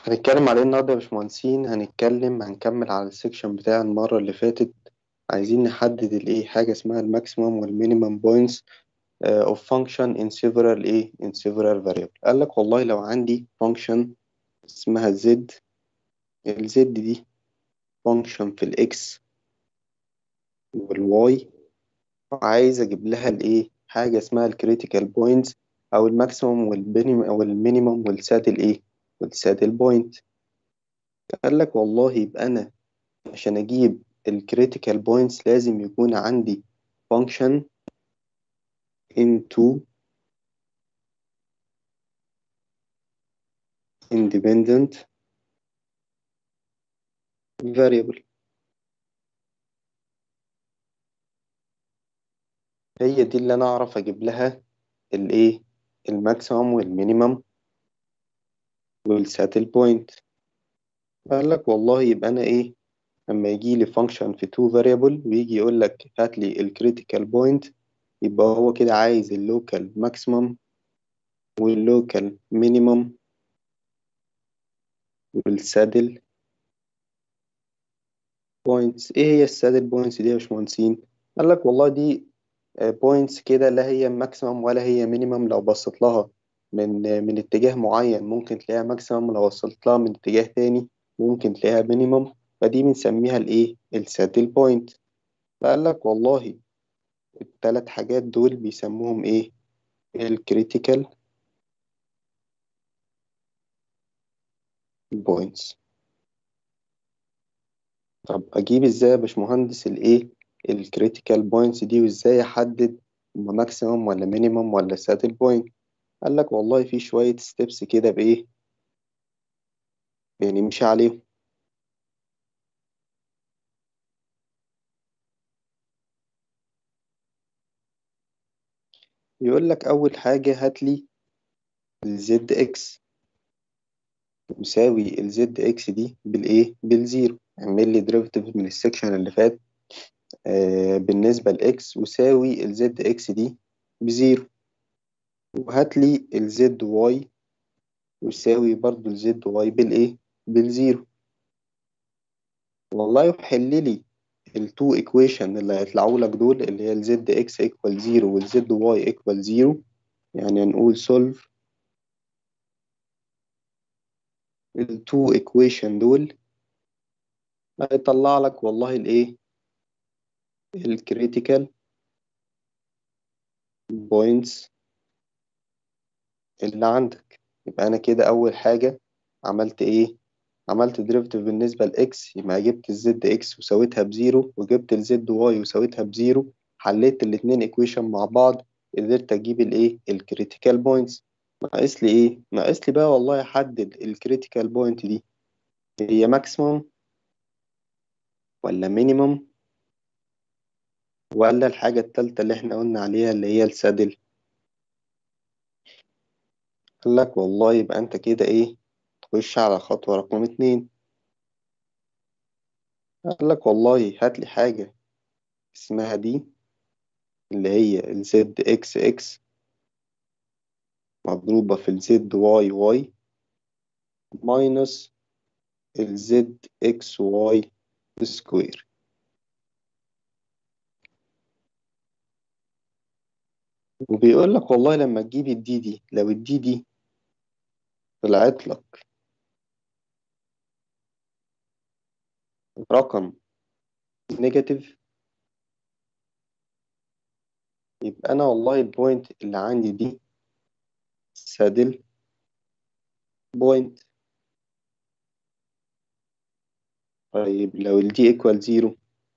هنتكلم عليه النهاردة يا باشمهندسين هنتكلم هنكمل على السكشن بتاع المرة اللي فاتت عايزين نحدد الايه حاجة اسمها الماكسيمم والمينيمم بوينتس of function in several ايه in several variable قال لك والله لو عندي function اسمها z ال z دي function في الاكس والواي عايز اجيب لها الايه حاجة اسمها الكريتيكال بوينتس او الماكسيمم والمينيمم والمينيمم والسادل ايه والسادل بوينت قال لك والله يبقى أنا عشان أجيب الكريتيكال بوينتس لازم يكون عندي function into independent variable هي دي اللي أنا أعرف أجيب لها الإيه الماكسيمم والمينيمم والساتل بوينت قال لك والله يبقى أنا إيه لما يجي لي function في two variable ويجي يقول لك هات لي الكريتيكال بوينت يبقى هو كده عايز اللوكال ماكسيمم واللوكال مينيمم والسادل بوينتس ايه هي السادل بوينتس دي يا باشمهندسين قال لك والله دي بوينتس كده لا هي ماكسيمم ولا هي مينيمم لو بصيت لها من من اتجاه معين ممكن تلاقيها ماكسيمم لو وصلت لها من اتجاه تاني ممكن تلاقيها مينيمم فدي بنسميها الايه السادل بوينت فقال لك والله الثلاث حاجات دول بيسموهم ايه الكريتيكال بوينتس طب اجيب ازاي يا باشمهندس الايه الكريتيكال بوينتس دي وازاي احدد هما ماكسيمم ولا مينيمم ولا سادل بوينت قال لك والله في شويه ستيبس كده بايه بنمشي عليهم يقول لك اول حاجه هات لي الزد اكس يساوي الزد اكس دي بالايه بالزيرو اعمل لي ديريفيتيف من السكشن اللي فات آه بالنسبه لاكس وساوي الزد اكس دي بزيرو وهات لي الزد واي يساوي برضو الزد واي بالايه بالزيرو والله يحل لي التو ايكويشن اللي هيطلعوا لك دول اللي هي الزد اكس ايكوال زيرو والزد واي ايكوال زيرو يعني هنقول solve التو ايكويشن دول هيطلع لك والله الايه الكريتيكال بوينتس اللي عندك يبقى انا كده اول حاجه عملت ايه عملت ديريفيتيف بالنسبه لاكس يبقى جبت الزد اكس وسويتها بزيرو وجبت الزد واي وسويتها بزيرو حليت الاتنين ايكويشن مع بعض قدرت اجيب الايه الكريتيكال بوينتس ناقص لي ايه ناقص لي بقى والله احدد الكريتيكال بوينت دي هي ماكسيمم ولا مينيمم ولا الحاجة التالتة اللي احنا قلنا عليها اللي هي السادل قال لك والله يبقى انت كده ايه تخش على خطوة رقم اتنين قال لك والله هات لي حاجة اسمها دي اللي هي الزد اكس اكس مضروبة في الزد واي واي ماينس الزد اكس واي سكوير وبيقول لك والله لما تجيب الدي دي لو الدي دي طلعت لك رقم نيجاتيف يبقى انا والله البوينت اللي عندي دي سادل بوينت طيب لو الدي ايكوال زيرو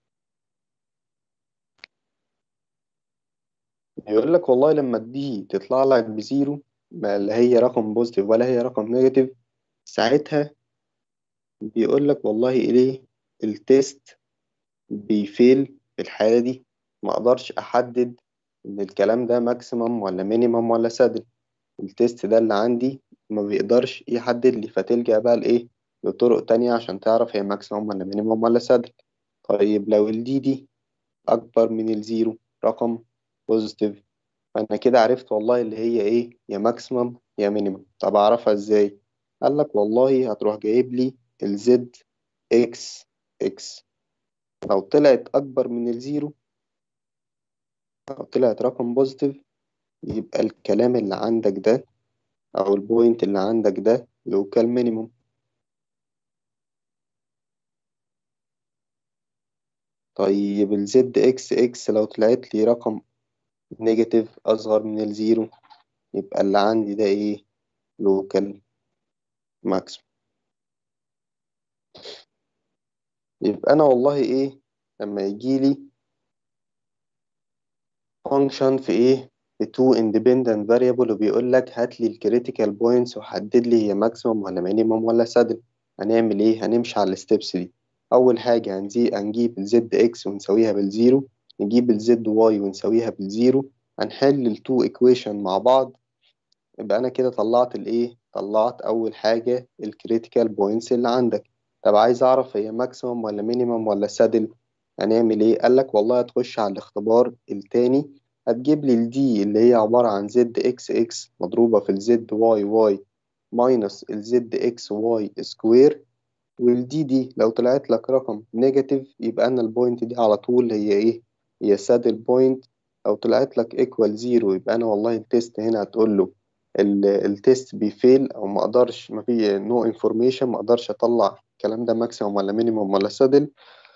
يقول لك والله لما الدي تطلع لك بزيرو ما لا هي رقم بوزيتيف ولا هي رقم نيجاتيف ساعتها بيقول لك والله ايه التيست بيفيل في الحالة دي ما اقدرش احدد ان الكلام ده ماكسيمم ولا مينيمم ولا سادل التيست ده اللي عندي ما بيقدرش يحدد لي فتلجأ بقى لايه لطرق تانية عشان تعرف هي ماكسيمم ولا مينيمم ولا سادل طيب لو الدي دي اكبر من الزيرو رقم بوزيتيف فانا كده عرفت والله اللي هي ايه يا ماكسيمم يا مينيمم طب اعرفها ازاي قال لك والله هتروح جايب لي الزد اكس اكس لو طلعت أكبر من الزيرو أو طلعت رقم بوزيتيف يبقى الكلام اللي عندك ده أو البوينت اللي عندك ده لوكال مينيموم طيب الزد اكس اكس لو طلعت لي رقم نيجاتيف أصغر من الزيرو يبقى اللي عندي ده إيه لوكال ماكسيموم يبقى أنا والله إيه لما يجيلي function في إيه في two independent variable وبيقول لك هات لي الكريتيكال بوينتس وحدد لي هي ماكسيموم ولا مينيموم ولا سادل هنعمل إيه هنمشي على الستبس دي أول حاجة هنزي هنجيب الزد إكس ونسويها بالزيرو نجيب الزد واي ونسويها بالزيرو هنحل التو إيكويشن مع بعض يبقى أنا كده طلعت الإيه طلعت أول حاجة الكريتيكال بوينتس اللي عندك طب عايز أعرف هي ماكسيموم ولا مينيموم ولا سادل هنعمل إيه قالك والله هتخش على الاختبار التاني هتجيب لي الدي اللي هي عبارة عن زد إكس إكس مضروبة في الزد واي واي ماينس الزد إكس واي سكوير والدي دي لو طلعت لك رقم نيجاتيف يبقى أنا البوينت دي على طول هي إيه هي سادل بوينت لو طلعت لك ايكوال زيرو يبقى أنا والله التيست هنا هتقول له التيست بيفيل أو ما أقدرش ما في نو انفورميشن ما أقدرش أطلع الكلام ده ماكسيموم ولا مينيموم ولا سادل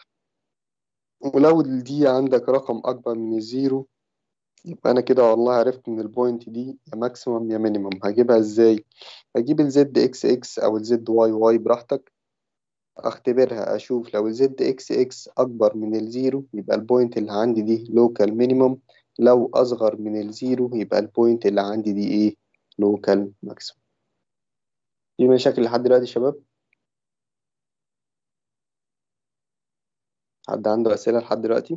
ولو الدي عندك رقم أكبر من الزيرو يبقى أنا كده والله عرفت إن البوينت دي يا ماكسيموم يا مينيموم هجيبها إزاي؟ هجيب الزد إكس إكس أو الزد واي واي براحتك أختبرها أشوف لو الزد إكس إكس أكبر من الزيرو يبقى البوينت اللي عندي دي لوكال مينيموم لو أصغر من الزيرو يبقى البوينت اللي عندي دي إيه؟ لوكال ماكسيموم في مشاكل لحد دلوقتي يا شباب؟ حد عنده أسئلة لحد دلوقتي؟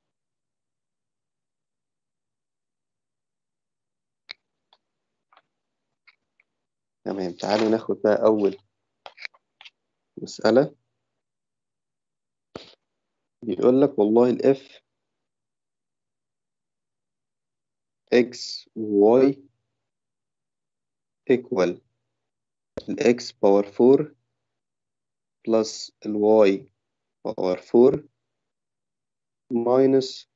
تمام تعالوا ناخد بقى أول مسألة بيقول لك والله ال f x و y equal ال x power 4 plus ال y power 4 minus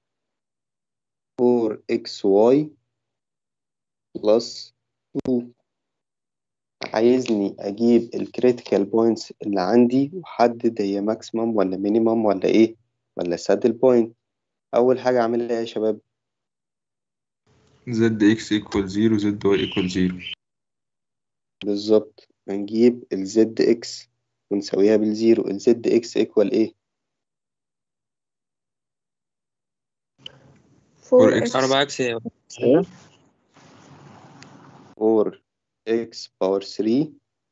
4xy plus 2 عايزني أجيب الكريتيكال بوينتس اللي عندي وأحدد هي ماكسيمم ولا مينيمم ولا إيه ولا سادل بوينت أول حاجة أعملها إيه يا شباب زد اكس ايكوال زيرو زد واي ايكوال زيرو بالظبط هنجيب الزد إكس ونسويها بالزيرو الزد إكس إيكوال إيه 4x 4 اكس 4 x باور 3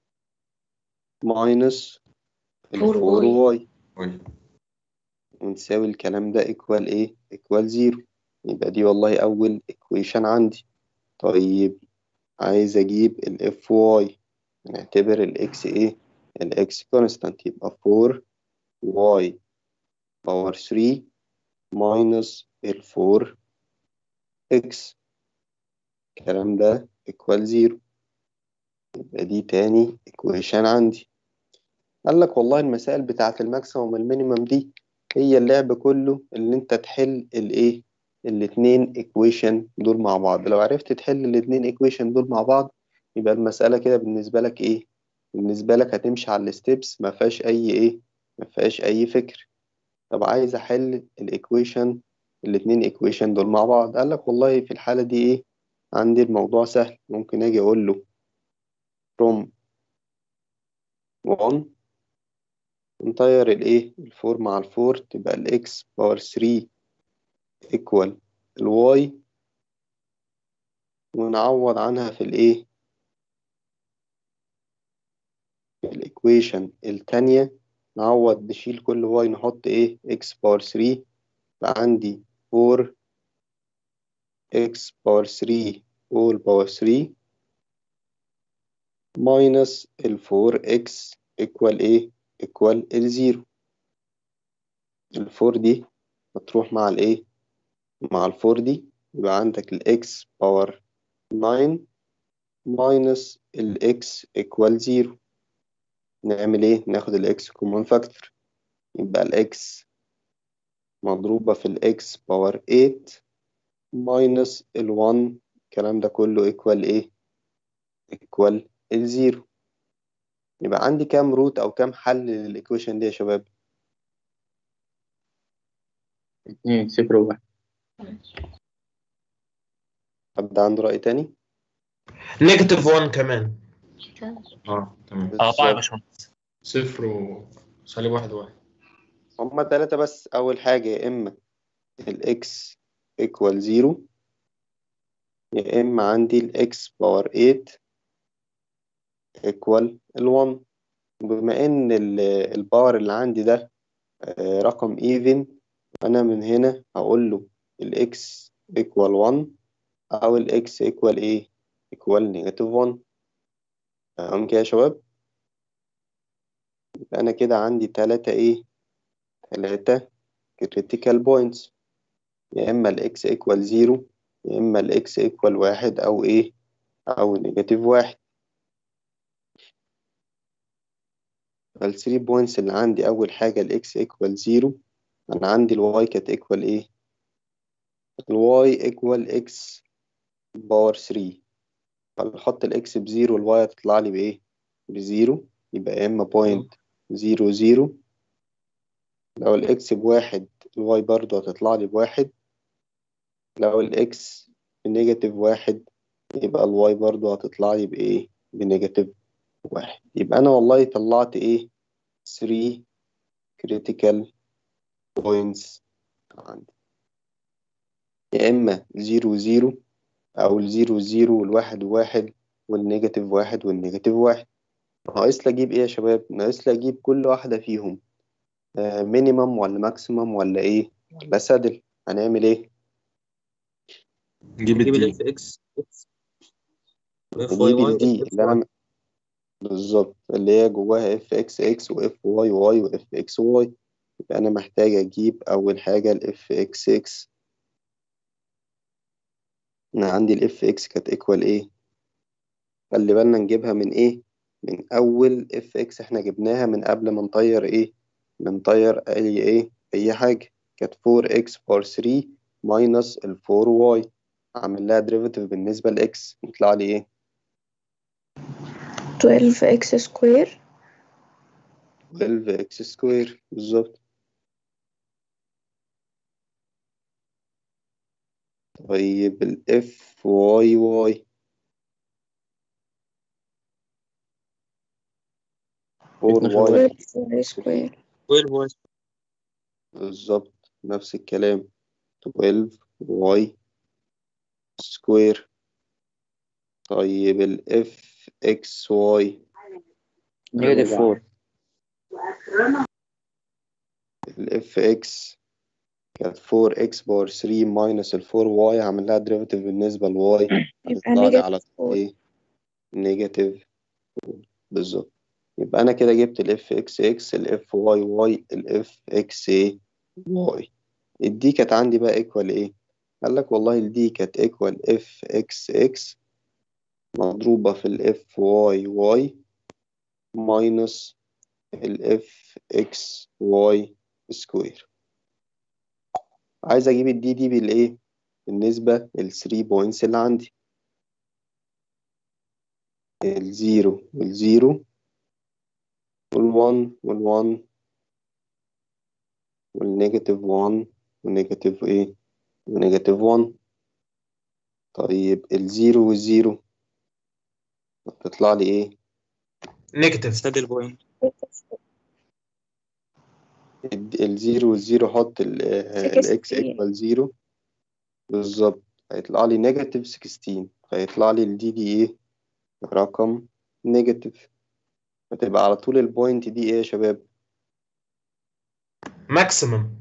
minus ال 4 4 y واي ونساوي الكلام ده equal ايه equal 0 يبقى دي والله أول equation عندي طيب عايز أجيب ال fy نعتبر ال x ايه ال x constant يبقى 4 y باور 3 minus ال 4 x الكلام ده equal 0 يبقى دي تاني equation عندي قال لك والله المسائل بتاعة الماكسيموم والمينيمم دي هي اللعب كله اللي انت تحل الايه الاتنين equation دول مع بعض لو عرفت تحل الاتنين equation دول مع بعض يبقى المسألة كده بالنسبة لك ايه بالنسبة لك هتمشي على الستبس ما فيهاش اي ايه ما فيهاش اي فكر طب عايز احل الايكويشن الاتنين equation دول مع بعض قال لك والله في الحالة دي ايه عندي الموضوع سهل ممكن اجي اقول له from 1 نطير الايه الفور مع الفور تبقى الاكس باور 3 equal الواي ونعوض عنها في الايه في الايكويشن التانية نعوض نشيل كل واي نحط ايه اكس باور 3 يبقى عندي 4 اكس باور 3 all باور 3 minus ال 4x equal ايه equal الزيرو الفور دي هتروح مع الايه مع الفور دي يبقى عندك الاكس باور 9 minus الاكس equal زيرو نعمل ايه ناخد الاكس كومون فاكتور يبقى الاكس مضروبة في الاكس باور 8 ماينس ال1 الكلام ده كله ايكوال ايه ايكوال الزيرو يبقى عندي كام روت او كام حل للايكويشن دي يا شباب اتنين صفر وواحد حد عنده رأي تاني نيجاتيف 1 كمان اه تمام أربعة يا بالظبط. باشمهندس صفر وسالب واحد واحد هما تلاتة بس أول حاجة يا إما الإكس إيكوال زيرو يا إما عندي الإكس باور 8 إيكوال الون بما إن ال- الباور اللي عندي ده آه، رقم إيفن أنا من هنا هقول له الإكس إيكوال 1 أو الإكس إيكوال إيه إيكوال نيجاتيف 1 تمام كده يا شباب يبقى أنا كده عندي تلاتة إيه تلاتة critical points يا إما الإكس إيكوال زيرو يا إما الإكس إيكوال واحد أو إيه أو نيجاتيف واحد فالثري بوينتس اللي عندي أول حاجة الإكس إيكوال زيرو أنا عندي الواي كانت إيكوال إيه الواي إيكوال إكس باور ثري فنحط الإكس بزيرو والواي هتطلع لي بإيه بزيرو يبقى يا إما بوينت زيرو زيرو لو الإكس بواحد الواي برضه هتطلع لي بواحد لو الإكس بنيجاتيف واحد يبقى الواي برضه هتطلع لي بإيه بنيجاتيف واحد يبقى أنا والله طلعت إيه 3 critical points عندي يا إما زيرو زيرو أو الزيرو زيرو والواحد واحد والنيجاتيف واحد والنيجاتيف واحد ناقص لي أجيب إيه يا شباب؟ ناقص لي أجيب كل واحدة فيهم مينيمم ولا ماكسيمم ولا إيه ولا سادل هنعمل إيه؟ نجيب نجيب الدي الاف اكس اكس واف واي نجيب واي الدي اللي أنا بالظبط اللي هي جواها اف اكس اكس واف واي واي واف اكس واي يبقى انا محتاج اجيب اول حاجه الاف اكس اكس انا عندي الاف اكس كانت ايكوال ايه خلي بالنا نجيبها من ايه من اول اف اكس احنا جبناها من قبل ما نطير ايه بنطير اي ايه اي حاجه كانت 4 اكس بار 3 ماينس ال 4 واي اعمل لها ديريفيتيف بالنسبه لاكس يطلع لي ايه 12x سكوير 12 اكس سكوير بالظبط طيب الاف واي واي 4 واي 12y سكوير 12 واي بالظبط نفس الكلام 12 واي سكوير طيب الاف اكس واي نيجاتيف 4 الاف اكس كانت 4 اكس باور 3 ماينس ال 4 واي هعمل لها ديريفيتيف بالنسبة لواي يبقى هتطلع لي على نيجاتيف 4 ايه نيجاتيف بالظبط يبقى انا كده جبت الاف اكس اكس الاف واي واي الاف اكس ايه واي الدي كانت عندي بقى ايكوال ايه قال لك والله الدي كانت ايكوال اف اكس اكس مضروبة في الاف واي واي ماينس الاف اكس واي سكوير عايز اجيب الدي دي بالايه بالنسبة للثري بوينتس اللي عندي الزيرو والزيرو والوان والوان والنيجاتيف وان ونيجاتيف ايه ونيجاتيف وان طيب الزيرو والزيرو هتطلع لي ايه نيجاتيف سادل بوينت الد- الزيرو والزيرو حط ال- آه، 16. الاكس ايكوال زيرو بالظبط هيطلع لي نيجاتيف 16 فيطلع لي الدي دي ايه رقم نيجاتيف فتبقى على طول البوينت دي ايه يا شباب ماكسيمم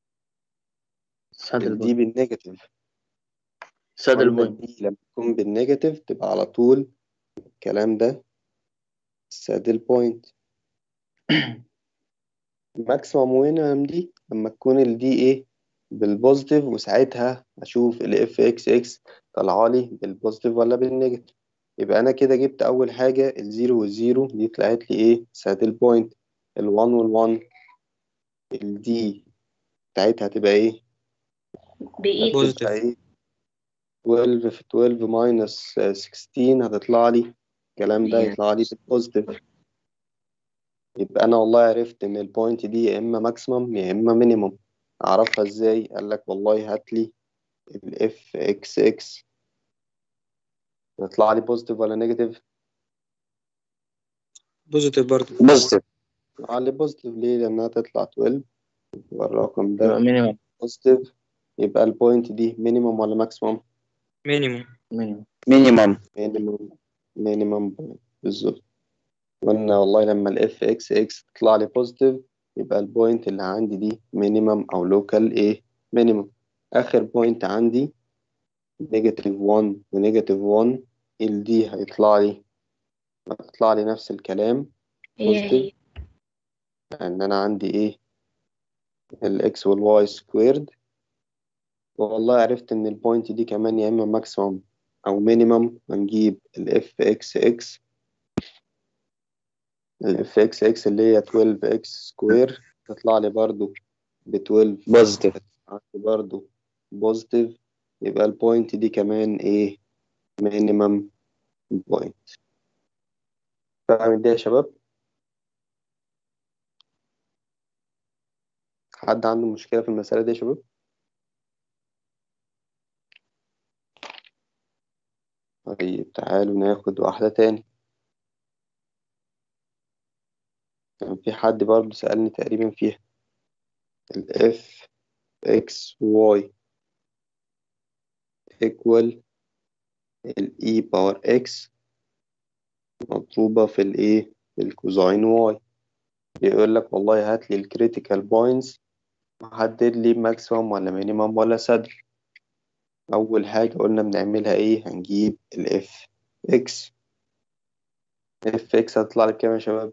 سادل الدي بوينت بالنيجاتيف سادل قلنا بوينت الدي لما تكون بالنيجاتيف تبقى على طول الكلام ده سادل بوينت ماكسيمم وين دي لما تكون الدي ايه بالبوزيتيف وساعتها اشوف الاف اكس اكس طالعه لي بالبوزيتيف ولا بالنيجاتيف يبقى أنا كده جبت أول حاجة الزيرو والزيرو دي طلعت لي إيه سادل بوينت الوان والوان الدي بتاعتها هتبقى إيه بإيد هتبقى إيه 12 في 12 ماينس 16 هتطلع لي الكلام ده هي. يطلع لي بالبوزيتيف يبقى أنا والله عرفت إن البوينت دي يا إما ماكسيمم يا إما مينيمم أعرفها إزاي قال لك والله هات لي الاف اكس اكس يطلع لي بوزيتيف ولا نيجاتيف بوزيتيف برضه بوزيتيف يطلع لي بوزيتيف ليه لأنها تطلع 12 والرقم يبقى ده مينيمم بوزيتيف يبقى البوينت دي مينيمم ولا ماكسيمم مينيموم مينيمم مينيمم مينيمم مينيمم بوينت بالظبط قلنا والله لما الاف اكس اكس تطلع لي بوزيتيف يبقى البوينت اللي عندي دي مينيمم او لوكال ايه مينيمم اخر بوينت عندي نيجاتيف 1 ونيجاتيف 1 ال دي هيطلع لي هتطلع لي نفس الكلام هي هي بوزيتيف لان انا عندي ايه الاكس والواي سكويرد والله عرفت ان البوينت دي كمان يا اما ماكسيمم او مينيمم هنجيب الاف اكس اكس الاف اكس اكس اللي هي 12 اكس سكوير تطلع لي برضو ب 12 بوزيتيف عندي برضو بوزيتيف يبقى البوينت دي كمان ايه مينيمم بوينت فاهم دي يا شباب حد عنده مشكلة في المسألة دي يا شباب طيب تعالوا ناخد واحدة تاني كان في حد برضه سألني تقريبا فيها ال f x y equal ال e باور x مضروبة في الايه في الكوزاين y بيقول لك والله هات لي الكريتيكال بوينتس وحدد لي ماكسيمم ولا مينيمم ولا سادل أول حاجة قلنا بنعملها ايه هنجيب ال f x f x هتطلع لي بكام يا شباب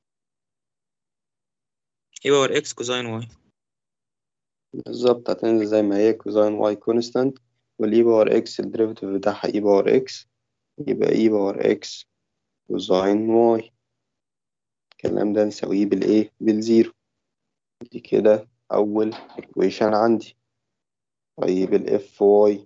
اي باور اكس كوزاين واي بالظبط هتنزل زي ما هي كوزاين واي كونستانت والاي باور اكس الديريفيتيف بتاعها اي باور اكس يبقى اي باور اكس كوزاين واي الكلام ده نساويه بالايه بالزيرو دي كده اول equation عندي طيب الاف واي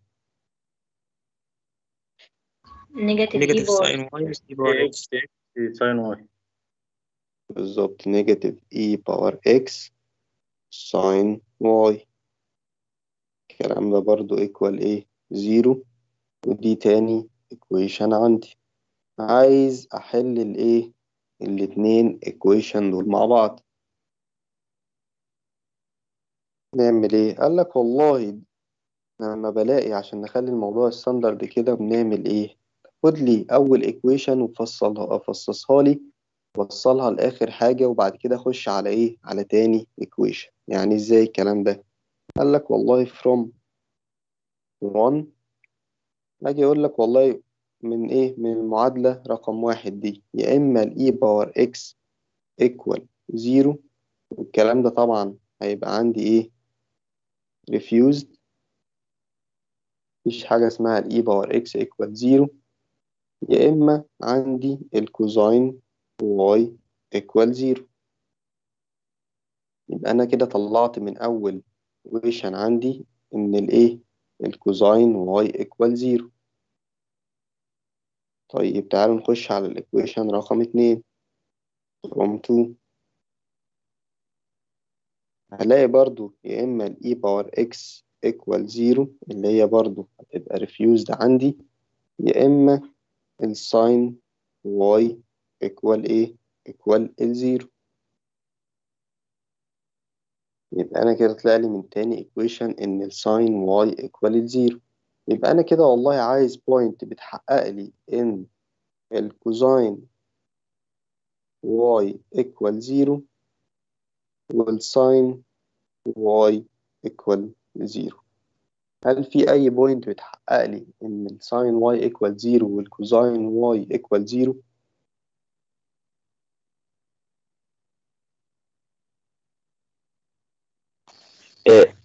نيجاتيف اي نيجاتيف باور ساين واي اي باور اكس ساين واي بالظبط نيجاتيف اي باور اكس ساين واي الكلام ده برضو ايكوال ايه زيرو ودي تاني equation عندي عايز احل الايه الاتنين equation دول مع بعض نعمل ايه قال لك والله لما بلاقي عشان نخلي الموضوع ستاندرد كده بنعمل ايه خد لي اول equation وفصلها افصصها لي وصلها لاخر حاجة وبعد كده اخش على ايه على تاني equation يعني ازاي الكلام ده قال لك والله from 1 اجي اقول لك والله من ايه من المعادلة رقم واحد دي يا اما الاي باور اكس equal زيرو والكلام ده طبعا هيبقى عندي ايه refused مفيش حاجة اسمها الاي باور اكس equal زيرو يا اما عندي الكوزاين واي equal زيرو يبقى انا كده طلعت من اول equation عندي ان الايه الكوزاين واي equal زيرو طيب تعالوا نخش على الايكويشن رقم اتنين from 2 هلاقي برضو يا إما ال e باور x equal 0 اللي هي برضو هتبقى refused عندي يا إما ال sin y equal إيه equal الزيرو يبقى أنا كده طلع لي من تاني equation إن ال sin y equal الزيرو يبقى أنا كده والله عايز point بتحقق لي إن الكوزاين y equal 0 والساين y equal 0 هل في أي بوينت بتحقق لي إن الساين y equal 0 والكوزاين y equal 0 إيه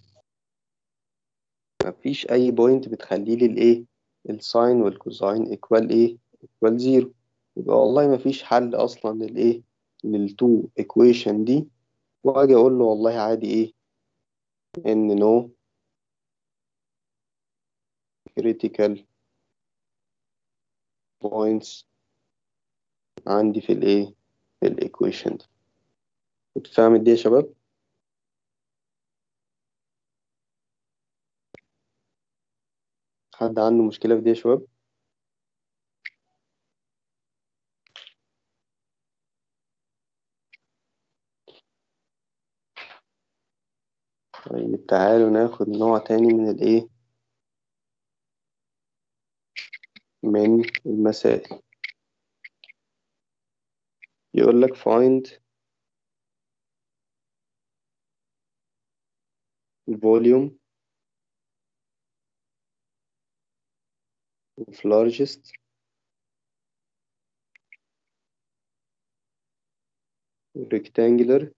مفيش أي بوينت بتخلي لي الإيه الساين والكوزاين equal إيه equal 0 يبقى والله مفيش حل أصلا للإيه للتو equation دي وأجي أقول له والله عادي إيه إن no critical points عندي في الإيه في الإيكويشن دي كنت فاهم دي يا شباب؟ حد عنده مشكلة في دي يا شباب؟ طيب تعالوا ناخد نوع تاني من الإيه؟ من المسائل يقول لك find volume of largest rectangular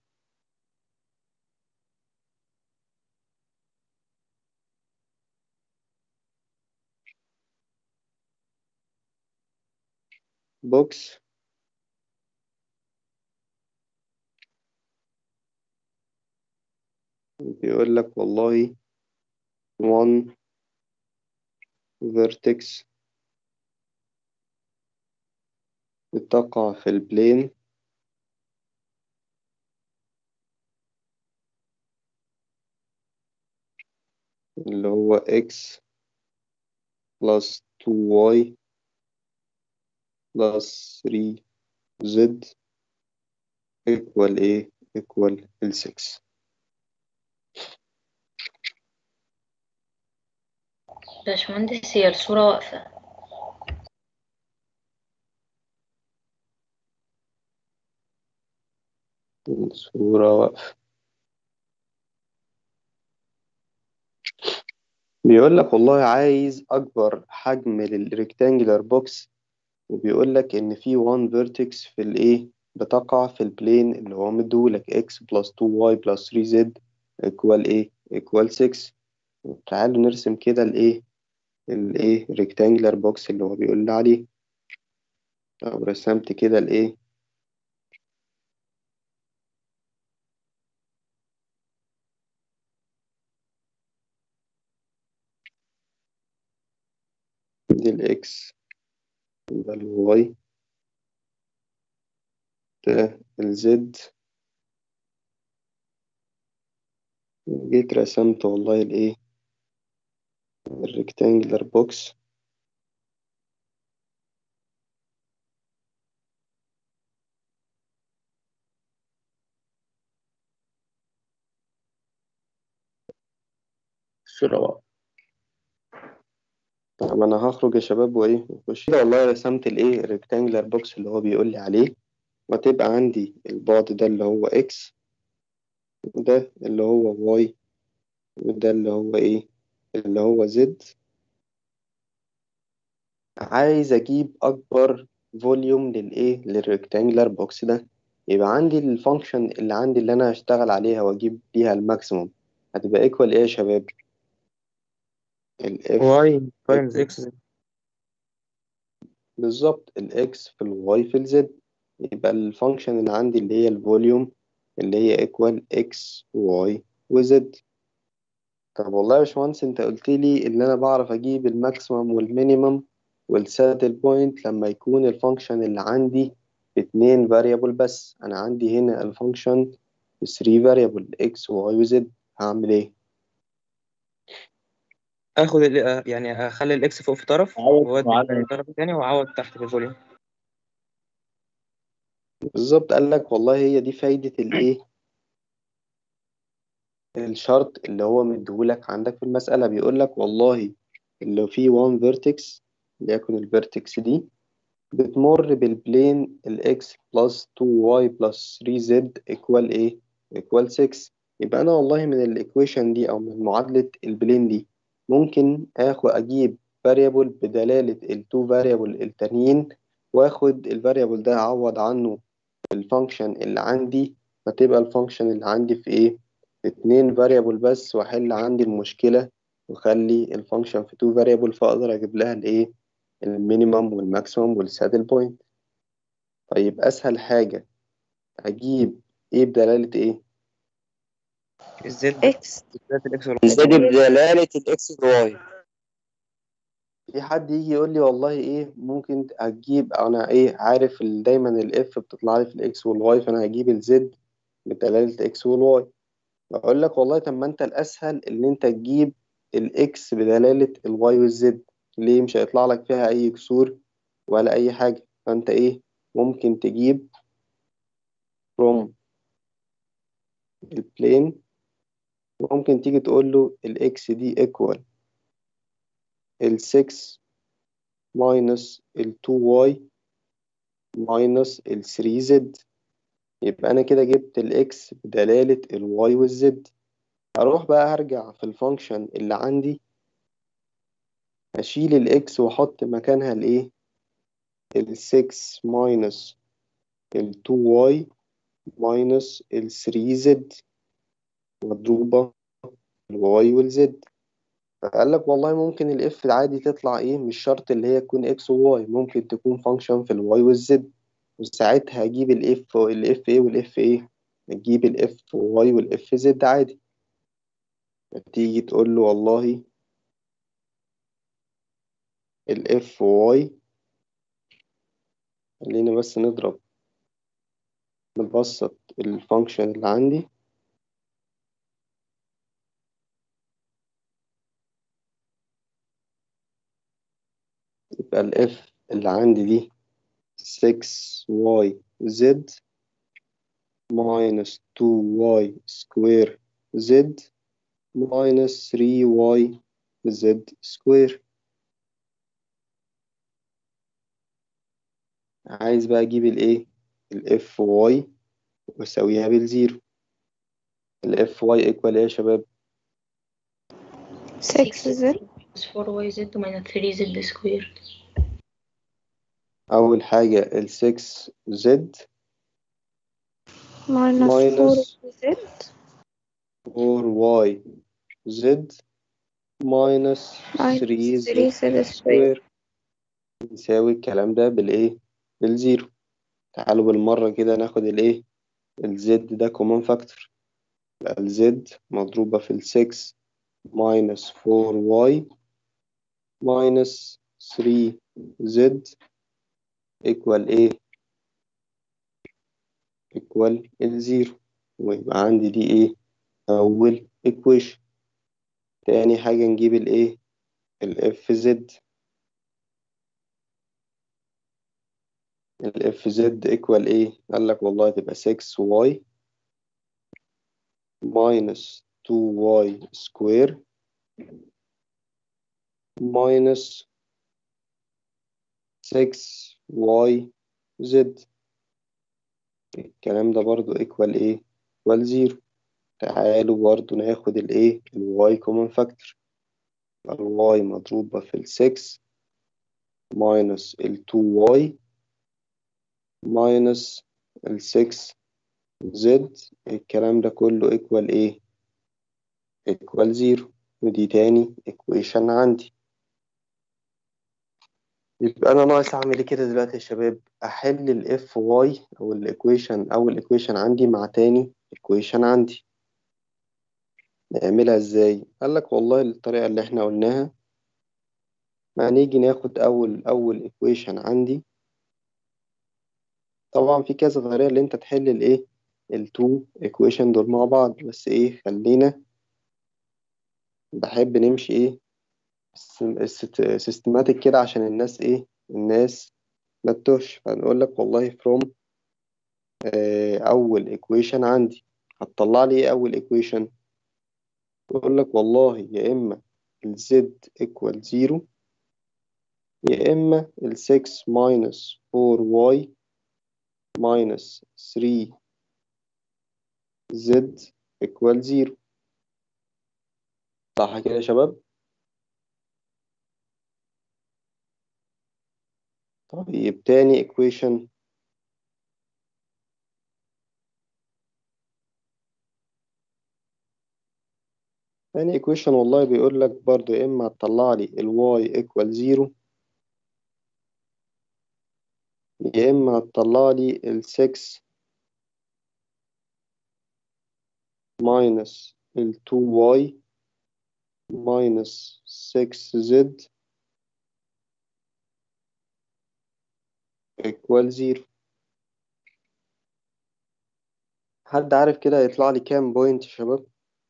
box بيقول لك والله one vertex بتقع في البلين اللي هو x plus 2y plus 3z equal ايه equal ال 6 باشمهندس هي الصورة واقفة الصورة واقفة بيقول لك والله عايز أكبر حجم للريكتانجلر بوكس وبيقول لك إن في one vertex في الإيه بتقع في البلين اللي هو مديهولك x plus 2y plus 3z equal إيه equal 6 تعالوا نرسم كده الإيه الإيه rectangular box اللي هو بيقول لي عليه لو رسمت كده الإيه دي الإكس ده الواي ده الزد جيت رسمت والله الإيه الريكتانجلر بوكس الصورة واقفة طب أنا هخرج يا شباب وإيه وأخش كده والله رسمت الإيه الريكتانجلر بوكس اللي هو بيقول لي عليه وتبقى عندي البعد ده اللي هو إكس وده اللي هو واي وده اللي هو إيه اللي هو زد عايز أجيب أكبر فوليوم للإيه للريكتانجلر بوكس ده يبقى عندي الفانكشن اللي عندي اللي أنا هشتغل عليها وأجيب بيها الماكسيموم هتبقى إيكوال إيه يا شباب؟ ال F واي تايمز اكس بالظبط الإكس في الواي في الزد يبقى الفانكشن اللي عندي اللي هي الفوليوم اللي هي إيكوال إكس واي وزد طب والله يا باشمهندس أنت قلت لي إن أنا بعرف أجيب الماكسيمم والمينيمم والسادل بوينت لما يكون الفانكشن اللي عندي باتنين فاريبل بس أنا عندي هنا الفانكشن بثري فاريبل إكس واي وزد هعمل إيه؟ اخد ال يعني اخلي الاكس فوق في طرف عوض وودي معادلة. الطرف التاني واعوض تحت في الفوليوم بالظبط قال لك والله هي دي فايدة الإيه؟ الشرط اللي هو مديهولك عندك في المسألة بيقول لك والله اللي فيه one vertex ليكن الفيرتكس دي بتمر بالبلين ال x plus 2y plus 3z equal ايه؟ equal 6 يبقى أنا والله من الإيكويشن دي أو من معادلة البلين دي ممكن آخد أجيب variable بدلالة ال two variable التانيين وآخد ال variable ده أعوض عنه الفانكشن اللي عندي فتبقى الفانكشن اللي عندي في إيه؟ في اتنين variable بس وأحل عندي المشكلة وأخلي الفانكشن في two variable فأقدر أجيب لها الإيه؟ المينيمم والماكسيمم والسادل بوينت طيب أسهل حاجة أجيب إيه بدلالة إيه؟ الزد اكس بدلالة الإكس والواي ازاي بدلالة الاكس والواي في حد يجي يقول لي والله إيه ممكن أجيب أنا إيه عارف ال- دايما الإف بتطلع لي في الإكس والواي فأنا هجيب الزد بدلالة الإكس والواي بقول لك والله طب ما أنت الأسهل إن أنت تجيب الإكس بدلالة الواي والزد ليه مش هيطلع لك فيها أي كسور ولا أي حاجة فأنت إيه ممكن تجيب from البلين ممكن تيجي تقول له الإكس دي equal ال 6 minus ال 2y minus ال 3z يبقى أنا كده جبت الإكس بدلالة الواي والزد هروح بقى هرجع في الفانكشن اللي عندي أشيل الإكس وأحط مكانها الإيه ال 6 minus ال 2y minus ال 3z مضروبة الواي والزد فقال لك والله ممكن الاف عادي تطلع ايه مش شرط اللي هي تكون اكس وواي ممكن تكون فانكشن في الواي والزد وساعتها هجيب الاف الاف ايه والاف ايه هتجيب الاف واي والاف زد عادي تيجي تقول له والله الاف واي خلينا بس نضرب نبسط الفانكشن اللي عندي يبقى الاف اللي عندي دي 6y z minus 2y square z minus 3y z square عايز بقى اجيب الايه الاف واي واساويها بالزيرو الاف واي ايكوال ايه يا شباب 6 زد بلس 4 y z minus 3 z سكوير اول حاجة ال 6 زد minus 4 minus زد 4y z minus 3 minus 3 z زد سكوير سكوير يساوي الكلام ده بالايه بالزيرو تعالوا بالمرة كده ناخد الايه الزد ده كومن فاكتور يبقى الزد مضروبة في ال 6 minus 4y minus 3z equal ايه equal الزيرو ويبقى عندي دي ايه أول equation تاني حاجة نجيب الايه الاف زد الاف زد equal ايه قال لك والله تبقى 6y minus 2y square minus 6y z الكلام ده برضو equal ايه equal زيرو تعالوا برضو ناخد الايه الواي كومن فاكتور الواي مضروبة في ال 6 minus ال 2y minus ال 6 z الكلام ده كله equal ايه equal زيرو ودي تاني equation عندي يبقى انا ناقص اعمل ايه كده دلوقتي يا شباب احل الاف واي او الايكويشن اول ايكويشن عندي مع تاني ايكويشن عندي نعملها ازاي قال لك والله الطريقه اللي احنا قلناها ما نيجي ناخد اول اول ايكويشن عندي طبعا في كذا طريقه اللي انت تحل الايه التو ايكويشن دول مع بعض بس ايه خلينا بحب نمشي ايه سيستماتيك كده عشان الناس ايه الناس ما تتوهش فنقول لك والله from آه، اول equation عندي هتطلع لي ايه اول equation تقول لك والله يا اما ال z equal 0 يا اما ال 6 minus 4y minus 3 z equal 0 صح كده يا شباب طيب تاني equation تاني equation والله بيقول لك برضو يا إما هتطلع لي ال y equal 0 يا إما هتطلع لي ال 6 minus ال 2y minus 6z equal 0 حد عارف كده هيطلع لي كام بوينت يا شباب؟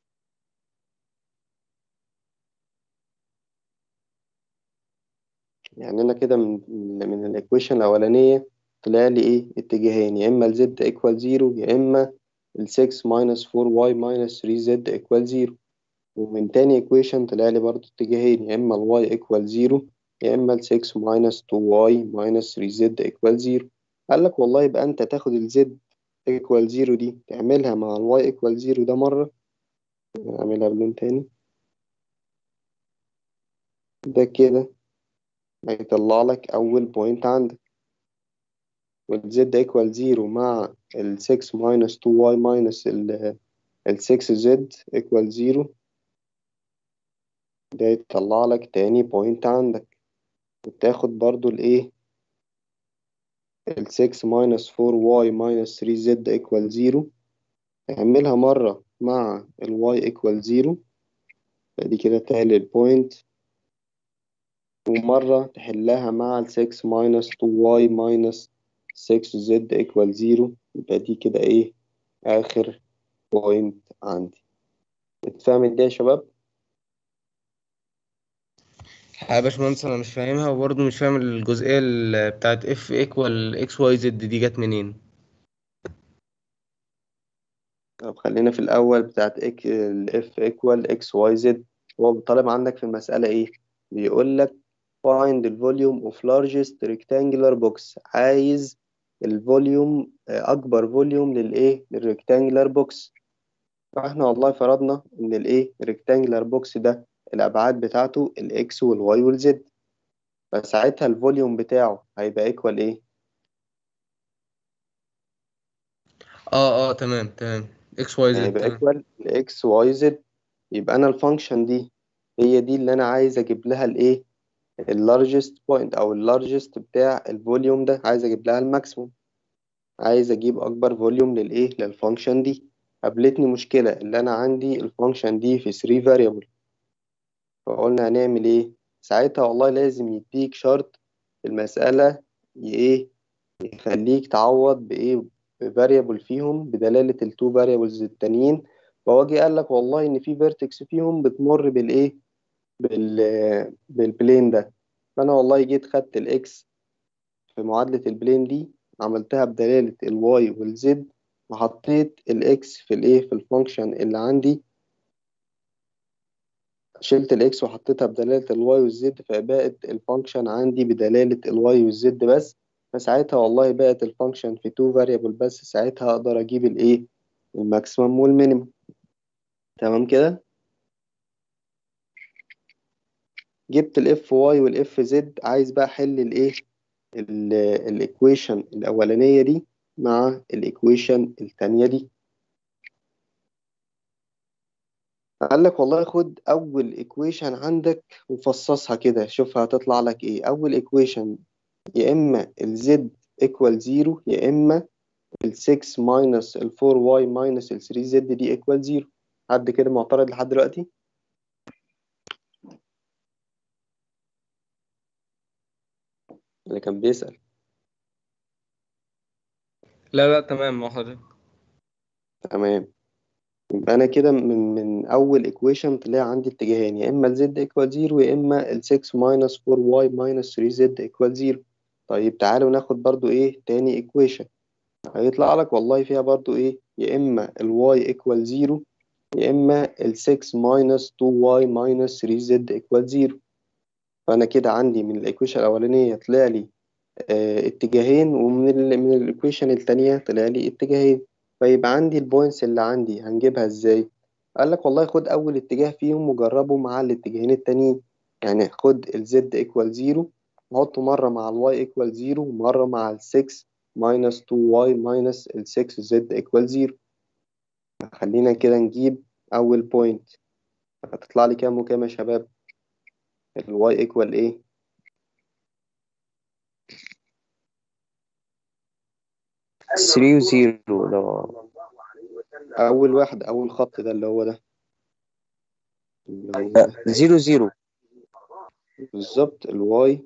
يعني أنا كده من من الإيكويشن الأولانية طلع لي إيه اتجاهين يا إما ال z equal 0 يا إما ال 6 minus 4y minus 3z equal 0 ومن تاني equation طلع لي برضه اتجاهين يا إما ال y equal 0 يا إما ال 6 minus 2y minus 3z equal 0 قال لك والله يبقى أنت تاخد ال z equal 0 دي تعملها مع ال y equal 0 ده مرة نعملها بلون تاني ده كده هيطلع لك أول بوينت عندك وال z equal 0 مع ال 6 minus 2y minus ال ال 6z equal 0 ده يطلع لك تاني بوينت عندك وتاخد برضو الايه ال 6 minus 4y minus 3z equal 0 تعملها مرة مع ال y equal 0 فدي كده تالت بوينت ومرة تحلها مع ال 6 minus 2y minus 6z equal 0 يبقى دي كده ايه آخر بوينت عندي اتفهمت دي يا شباب؟ يا باشمهندس انا مش فاهمها وبرضه مش فاهم الجزئيه ال- بتاعت اف ايكوال اكس واي زد دي جت منين طب خلينا في الأول بتاعت إك ال f equal x y z هو طالب عندك في المسألة إيه؟ بيقول لك find the volume of largest rectangular box عايز الفوليوم أكبر فوليوم للإيه؟ للريكتانجلر بوكس فإحنا والله فرضنا إن الإيه؟ الريكتانجلر بوكس ده الأبعاد بتاعته الإكس والواي والزد فساعتها الفوليوم بتاعه هيبقى إيكوال إيه؟ اه اه تمام تمام اكس واي زد هيبقى تمام إيكوال الإكس واي زد يبقى أنا الفانكشن دي هي دي اللي أنا عايز أجيب لها الإيه؟ اللارجست بوينت او اللارجست بتاع الفوليوم ده عايز اجيب لها الماكسيموم عايز اجيب اكبر فوليوم للايه للفانكشن دي قابلتني مشكله اللي انا عندي الفانكشن دي في 3 فاريبل فقلنا هنعمل ايه ساعتها والله لازم يديك شرط في المساله ي- ايه يخليك تعوض بايه بفاريبل فيهم بدلاله التو فاريبلز التانيين فهو جه قال لك والله ان في فيرتكس فيهم بتمر بالايه بال بالبلين ده فانا والله جيت خدت الاكس في معادلة البلين دي عملتها بدلالة الواي والزد وحطيت الاكس في الايه في الفانكشن اللي عندي شلت الاكس وحطيتها بدلالة الواي والزد فبقت الفانكشن عندي بدلالة الواي والزد بس فساعتها والله بقت الفانكشن في تو فاريبل بس ساعتها اقدر اجيب الايه الماكسيمم والمينيمم تمام كده جبت الاف واي والاف زد عايز بقى احل الايه الايكويشن الاولانيه دي مع الايكويشن التانية دي قال لك والله خد اول ايكويشن عندك وفصصها كده شوفها هتطلع لك ايه اول ايكويشن يا اما الزد equal 0 يا اما ال 6 minus ال 4y minus ال 3z دي equal 0 حد كده معترض لحد دلوقتي اللي كان بيسأل لا لا تمام مع حضرتك تمام يبقى انا كده من من اول equation طلع عندي اتجاهين يا اما ال z equal 0 يا اما ال 6 minus 4y minus 3z equal 0 طيب تعالوا ناخد برضو ايه تاني equation هيطلع لك والله فيها برضو ايه يا اما ال y equal 0 يا اما ال 6 minus 2y minus 3z equal 0 فانا كده عندي من الايكويشن الاولانيه طلع لي اه اتجاهين ومن ال من الايكويشن التانية طلع لي اتجاهين فيبقى عندي البوينتس اللي عندي هنجيبها ازاي قال لك والله خد اول اتجاه فيهم وجربه مع الاتجاهين التانيين يعني خد ال z equal 0 وحطه مرة مع ال y equal 0 ومرة مع ال 6 minus 2y minus ال 6z equal 0 خلينا كده نجيب أول بوينت هتطلع لي كام وكام يا شباب ال y equal ايه 3 و0 لو اول واحد اول خط ده اللي هو ده اللي هو ده 0 0 بالظبط الواي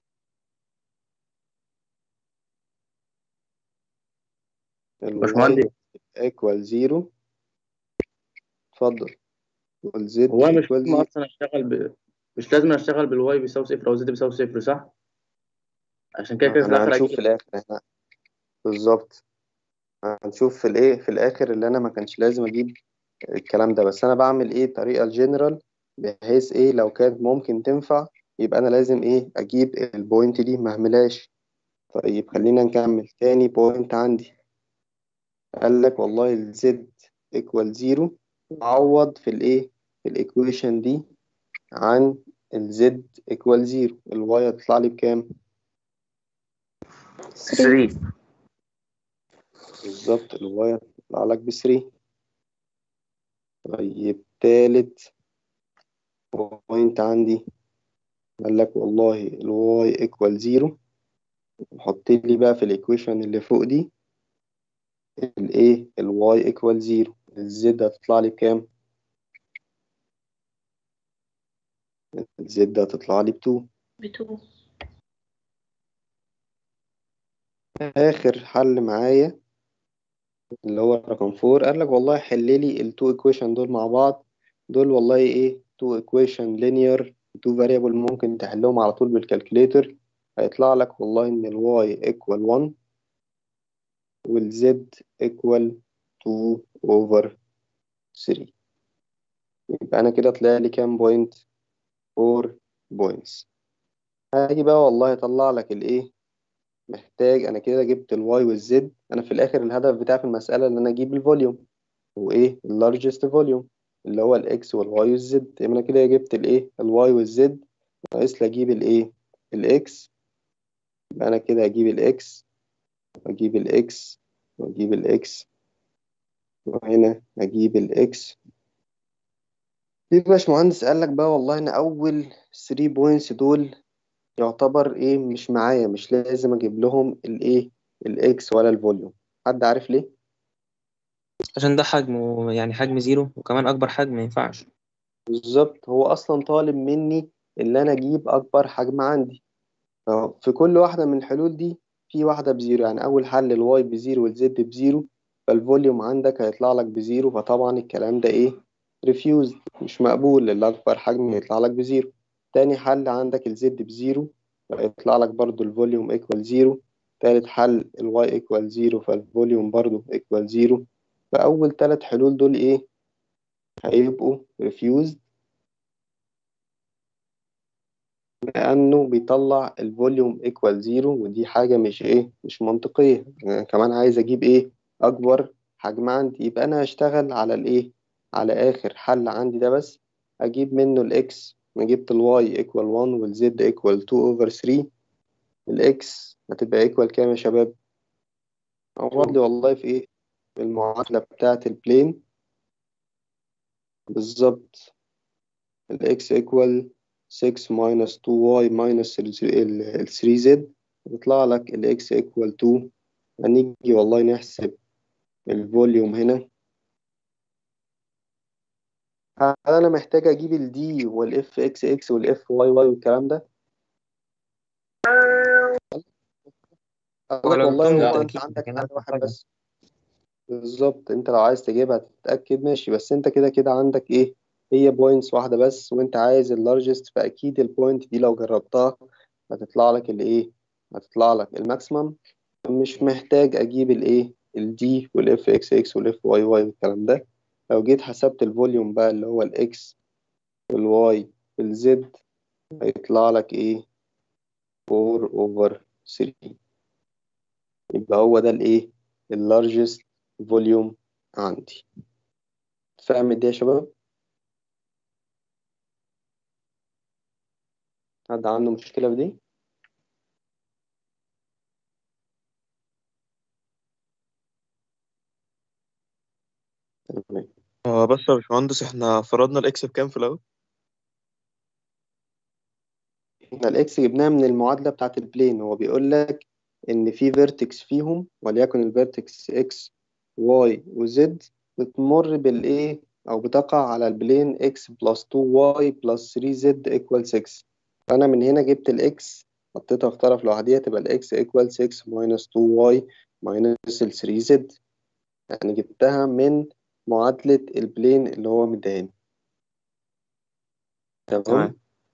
باشمهندس. الواي ايكوال زيرو اتفضل والزد هو مش ايكوال لازم زيرو اصلا اشتغل ب... مش لازم اشتغل بالواي بيساوي صفر او زد بيساوي صفر صح؟ عشان كده كده في انا الاخر هنشوف هجيب في الاخر احنا بالظبط هنشوف في الايه في الاخر اللي انا ما كانش لازم اجيب الكلام ده بس انا بعمل ايه طريقه الجنرال بحيث ايه لو كانت ممكن تنفع يبقى انا لازم ايه اجيب البوينت دي ما اهملهاش طيب خلينا نكمل تاني بوينت عندي قال لك والله الزد ايكوال زيرو عوض في الايه في الايكويشن دي عن الزد ايكوال زيرو الواي هتطلع لي بكام 3 بالظبط الواي هتطلع لك بثري طيب تالت بوينت عندي قال لك والله الواي ايكوال زيرو حط لي بقى في الايكويشن اللي فوق دي الايه الواي ايكوال زيرو الزد هتطلع لي بكام الزد هتطلع لي بتو بتو اخر حل معايا اللي هو رقم فور قال لك والله حل لي التو ايكويشن دول مع بعض دول والله ايه تو ايكويشن لينير تو فاريبل ممكن تحلهم على طول بالكالكوليتر هيطلع لك والله ان الواي ايكوال 1 والزد ايكوال 2 اوفر 3 يبقى انا كده طلع لي كام بوينت 4 بوينتس هاجي بقى والله اطلع لك الايه محتاج انا كده جبت الواي والزد انا في الاخر الهدف بتاعي في المساله ان انا اجيب الفوليوم وايه اللارجست فوليوم اللي هو الاكس والواي والزد يبقى انا كده جبت الايه الواي والزد ناقص لي اجيب الايه الاكس يبقى انا كده اجيب الاكس واجيب الاكس واجيب الاكس وهنا اجيب الاكس في باشمهندس قال لك بقى والله انا اول 3 بوينتس دول يعتبر ايه مش معايا مش لازم اجيب لهم الايه الاكس ولا الفوليوم حد عارف ليه عشان ده حجمه يعني حجم زيرو وكمان أكبر حجم ما ينفعش بالظبط هو اصلا طالب مني ان انا اجيب اكبر حجم عندي في كل واحده من الحلول دي في واحده بزيرو يعني اول حل الواي بزيرو والزد بزيرو فالفوليوم عندك هيطلع لك بزيرو فطبعا الكلام ده ايه ريفيوز مش مقبول اللي اكبر حجم يطلع لك بزيرو تاني حل عندك الزد بزيرو فيطلع لك برضو الفوليوم ايكوال زيرو تالت حل الواي ايكوال زيرو فالفوليوم برضو ايكوال زيرو فأول تلات حلول دول ايه هيبقوا refused لأنه بيطلع الفوليوم ايكوال زيرو ودي حاجة مش ايه مش منطقية أنا كمان عايز أجيب ايه أكبر حجم عندي يبقى أنا هشتغل على الايه على آخر حل عندي ده بس أجيب منه الإكس أنا جبت الواي ايكوال 1 والزد ايكوال 2 أوفر 3 الإكس هتبقى ايكوال كام يا شباب؟ عوض لي والله في ايه؟ في المعادلة بتاعة البلين بالظبط الإكس ايكوال 6 minus 2y minus ال 3z يطلع لك ال x equal 2 هنيجي والله نحسب الفوليوم هنا هل أنا محتاج أجيب ال d وال fxx وال fyy والكلام ده؟ قال لك ولو والله جبتهم هو بالتأكيد أنت عندك كأنها حل واحد محتاجة. بس بالظبط أنت لو عايز تجيبها تتأكد ماشي بس أنت كده كده عندك إيه؟ هي بوينتس واحدة بس وأنت عايز اللارجست فأكيد البوينت دي لو جربتها هتطلع لك الإيه؟ هتطلع لك الماكسيمم مش محتاج أجيب الإيه؟ الدي والإف إكس إكس والإف واي واي والكلام ده لو جيت حسبت الفوليوم بقى اللي هو الإكس والواي والزد هيطلع لك إيه؟ 4 أوفر 3 يبقى هو ده الإيه؟ اللارجست فوليوم عندي فاهم دي يا شباب؟ حد عنده مشكلة في دي؟ تمام هو بس يا باشمهندس احنا فرضنا الاكس بكام في الاول؟ احنا الاكس جبناها من المعادلة بتاعة البلين هو بيقول لك إن في فيرتكس فيهم وليكن الفيرتكس x y و z بتمر بالإيه أو بتقع على البلين x بلس 2y بلس 3z equal 6 فأنا من هنا جبت ال x حطيتها في طرف لوحديها تبقى ال x equal 6 minus 2y minus ال 3z يعني جبتها من معادلة البلين اللي هو مداني تمام تمام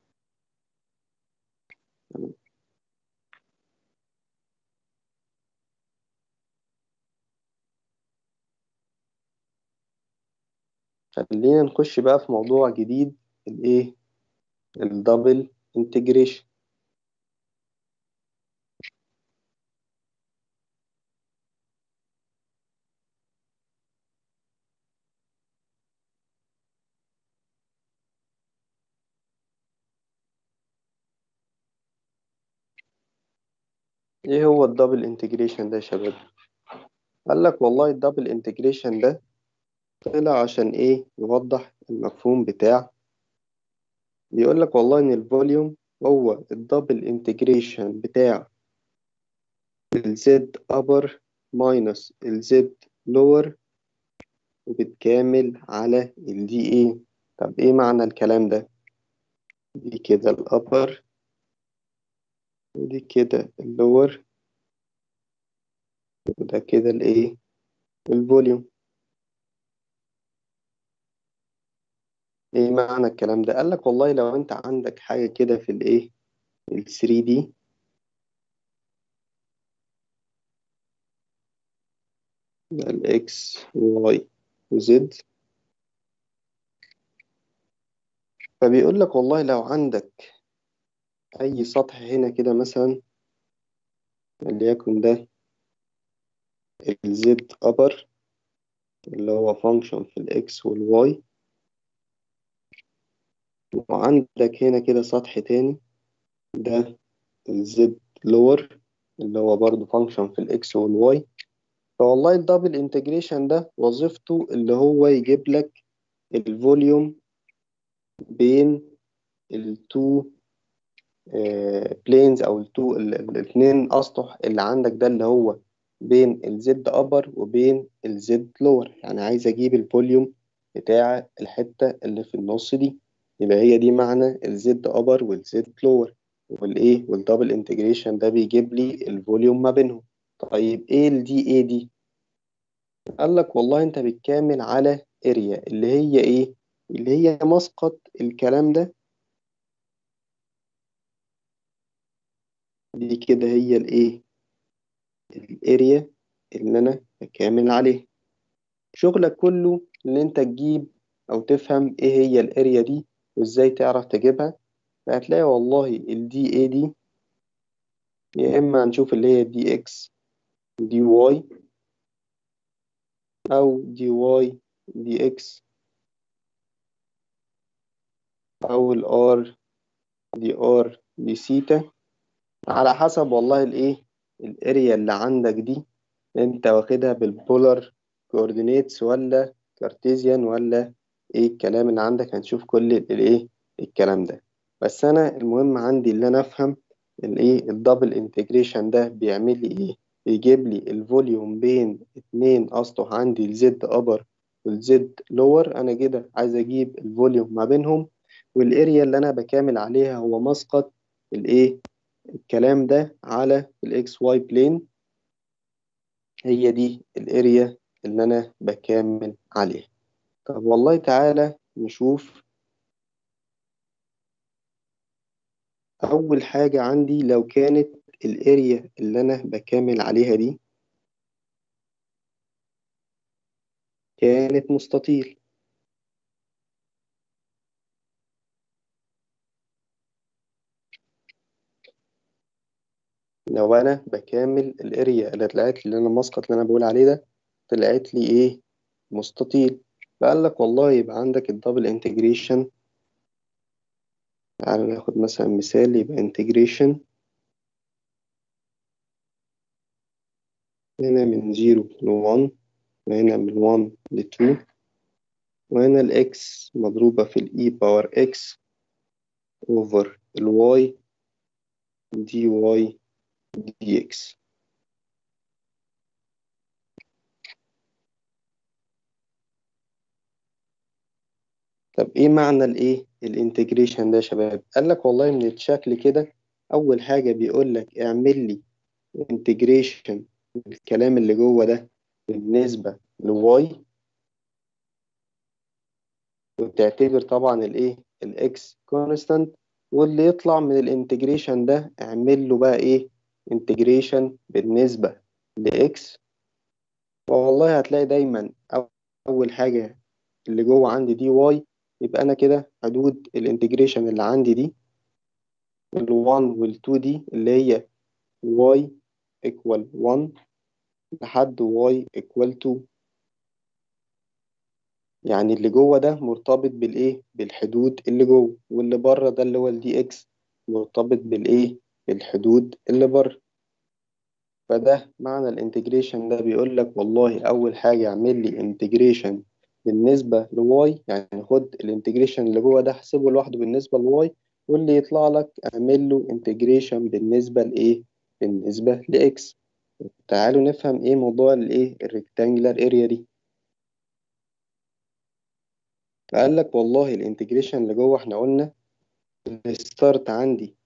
خلينا نخش بقى في موضوع جديد الايه الدبل انتجريشن ايه هو الدبل انتجريشن ده يا شباب قال لك والله الدبل انتجريشن ده طلع عشان ايه يوضح المفهوم بتاع بيقول لك والله ان الفوليوم هو الدبل انتجريشن بتاع الزد upper minus الزد lower وبتكامل على الدي ايه طب ايه معنى الكلام ده دي كده الابر ودي كده اللور وده كده الايه الفوليوم ايه معنى الكلام ده قال لك والله لو انت عندك حاجة كده في الايه ال 3 دي الاكس واي وزد فبيقول لك والله لو عندك اي سطح هنا كده مثلا وليكن ده الزد upper اللي هو فانكشن في الاكس والواي وعندك هنا كده سطح تاني ده الزد لور اللي هو برضه فانكشن في الاكس والواي فوالله الدبل انتجريشن ده وظيفته اللي هو يجيب لك الفوليوم بين التو بلينز او التو الاثنين اسطح اللي عندك ده اللي هو بين الزد ابر وبين الزد لور يعني عايز اجيب الفوليوم بتاع الحتة اللي في النص دي يبقى هي دي معنى الزد ابر والزد لور والايه والدبل انتجريشن ده بيجيب لي الفوليوم ما بينهم طيب ايه الدي ايه دي قال لك والله انت بتكامل على اريا اللي هي ايه اللي هي مسقط الكلام ده دي كده هي الايه الاريا اللي انا بكامل عليها شغلك كله ان انت تجيب او تفهم ايه هي الاريا دي وازاي تعرف تجيبها فهتلاقي والله الدي اي دي يا اما هنشوف اللي هي دي اكس دي واي او دي واي دي اكس او الار دي ار دي سيتا على حسب والله الايه الاريا اللي عندك دي انت واخدها بالبولار كوردينيتس ولا كارتيزيان ولا ايه الكلام اللي عندك هنشوف كل الايه الكلام ده بس انا المهم عندي اللي انا افهم الايه الدبل انتجريشن ده بيعمل لي ايه بيجيب لي الفوليوم بين اتنين اسطح عندي الزد ابر والزد لور انا كده عايز اجيب الفوليوم ما بينهم والاريا اللي انا بكامل عليها هو مسقط الايه الكلام ده على الاكس واي بلين هي دي الاريا اللي انا بكامل عليها طب والله تعالى نشوف اول حاجة عندي لو كانت الاريا اللي انا بكامل عليها دي كانت مستطيل لو انا بكامل الاريا اللي طلعت لي اللي انا المسقط اللي انا بقول عليه ده طلعت لي ايه مستطيل فقال لك والله يبقى عندك الدبل انتجريشن تعالى ناخد مثلا مثال يبقى انتجريشن هنا من 0 ل 1 وهنا من 1 ل 2 وهنا الإكس مضروبة في الإي باور إكس أوفر الواي دي واي دي إكس طب ايه معنى الايه الانتجريشن ده يا شباب قال لك والله من الشكل كده اول حاجه بيقول لك اعمل لي انتجريشن الكلام اللي جوه ده بالنسبه لواي وتعتبر طبعا الايه الاكس كونستانت واللي يطلع من الانتجريشن ده اعمل له بقى ايه انتجريشن بالنسبه لاكس والله هتلاقي دايما اول حاجه اللي جوه عندي دي واي يبقى انا كده حدود الانتجريشن اللي عندي دي ال1 وال2 دي اللي هي y equal 1 لحد y equal 2 يعني اللي جوه ده مرتبط بالايه بالحدود اللي جوه واللي بره ده اللي هو الدي اكس مرتبط بالايه بالحدود اللي بره فده معنى الانتجريشن ده بيقول لك والله اول حاجه اعمل لي انتجريشن بالنسبه لواي يعني خد الانتجريشن اللي جوه ده احسبه لوحده بالنسبه لواي واللي يطلع لك اعمل له انتجريشن بالنسبه لايه بالنسبه لاكس تعالوا نفهم ايه موضوع الايه الريكتانجلر اريا دي فقال لك والله الانتجريشن اللي جوه احنا قلنا الستارت عندي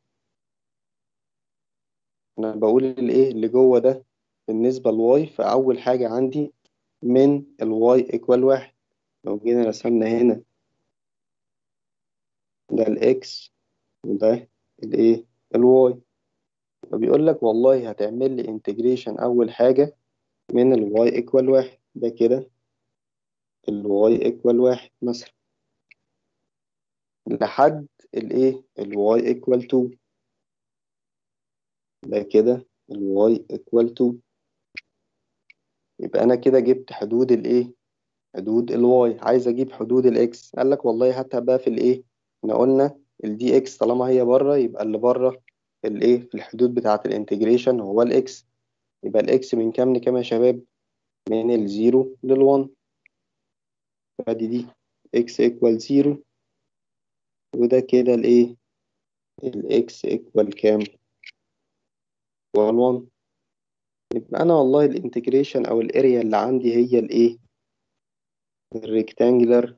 انا بقول الايه اللي جوه ده بالنسبه لواي فاول حاجه عندي من الواي ايكوال واحد لو جينا رسمنا هنا ده الاكس وده الايه الواي فبيقول لك والله هتعمل لي انتجريشن اول حاجه من الواي ايكوال واحد ده كده الواي ايكوال واحد مثلا لحد الايه الواي ايكوال 2 ده كده الواي ايكوال 2 يبقى انا كده جبت حدود الايه حدود الواي عايز اجيب حدود الاكس قال لك والله هاتها بقى في الايه احنا قلنا الدي اكس طالما هي بره يبقى اللي بره في الايه في الحدود بتاعه الانتجريشن هو الاكس يبقى الاكس من كام لكام يا شباب من الزيرو للوان فادي دي اكس ايكوال زيرو وده كده الايه الاكس ايكوال كام ايكوال 1 يبقى انا والله الانتجريشن او الاريا اللي عندي هي الايه الريكتانجلر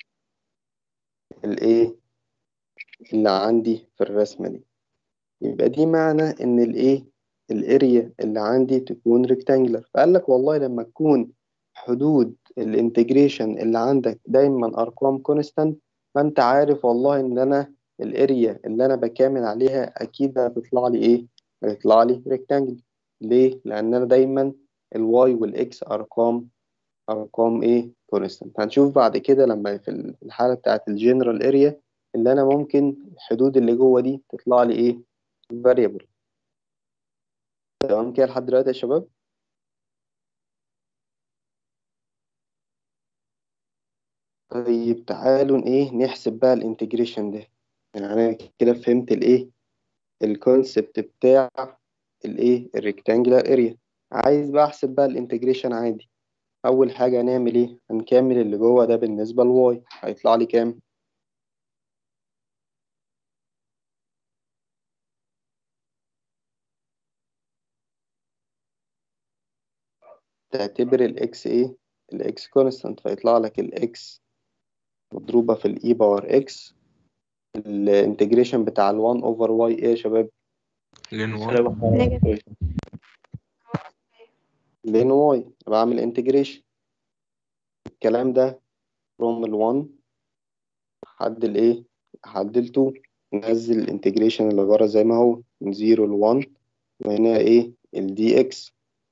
الايه اللي عندي في الرسمة دي يبقى دي معنى ان الايه الاريا اللي عندي تكون ريكتانجلر فقال لك والله لما تكون حدود الانتجريشن اللي عندك دايما ارقام كونستانت فانت عارف والله ان انا الاريا اللي انا بكامل عليها اكيد هتطلع لي ايه هيطلع لي ريكتانجل ليه لان انا دايما الواي والاكس ارقام ارقام ايه كونستانت هنشوف بعد كده لما في الحاله بتاعت الجنرال اريا اللي انا ممكن الحدود اللي جوه دي تطلع لي ايه variable تمام كده لحد دلوقتي يا شباب طيب تعالوا ايه نحسب بقى الانتجريشن ده يعني انا كده فهمت الايه الكونسبت بتاع الايه الريكتانجلر اريا عايز بقى احسب بقى الانتجريشن عادي اول حاجه هنعمل ايه هنكمل اللي جوه ده بالنسبه لواي هيطلع لي كام تعتبر الاكس ايه الاكس كونستانت فيطلع لك الاكس مضروبه في الاي باور اكس الانتجريشن بتاع ال1 اوفر واي ايه يا شباب لين 1 نيجاتيف لين واي بعمل انتجريشن الكلام ده from ال1 لحد الايه لحد ال2 ننزل الانتجريشن اللي بره زي ما هو من 0 ل 1 وهنا ايه الدي اكس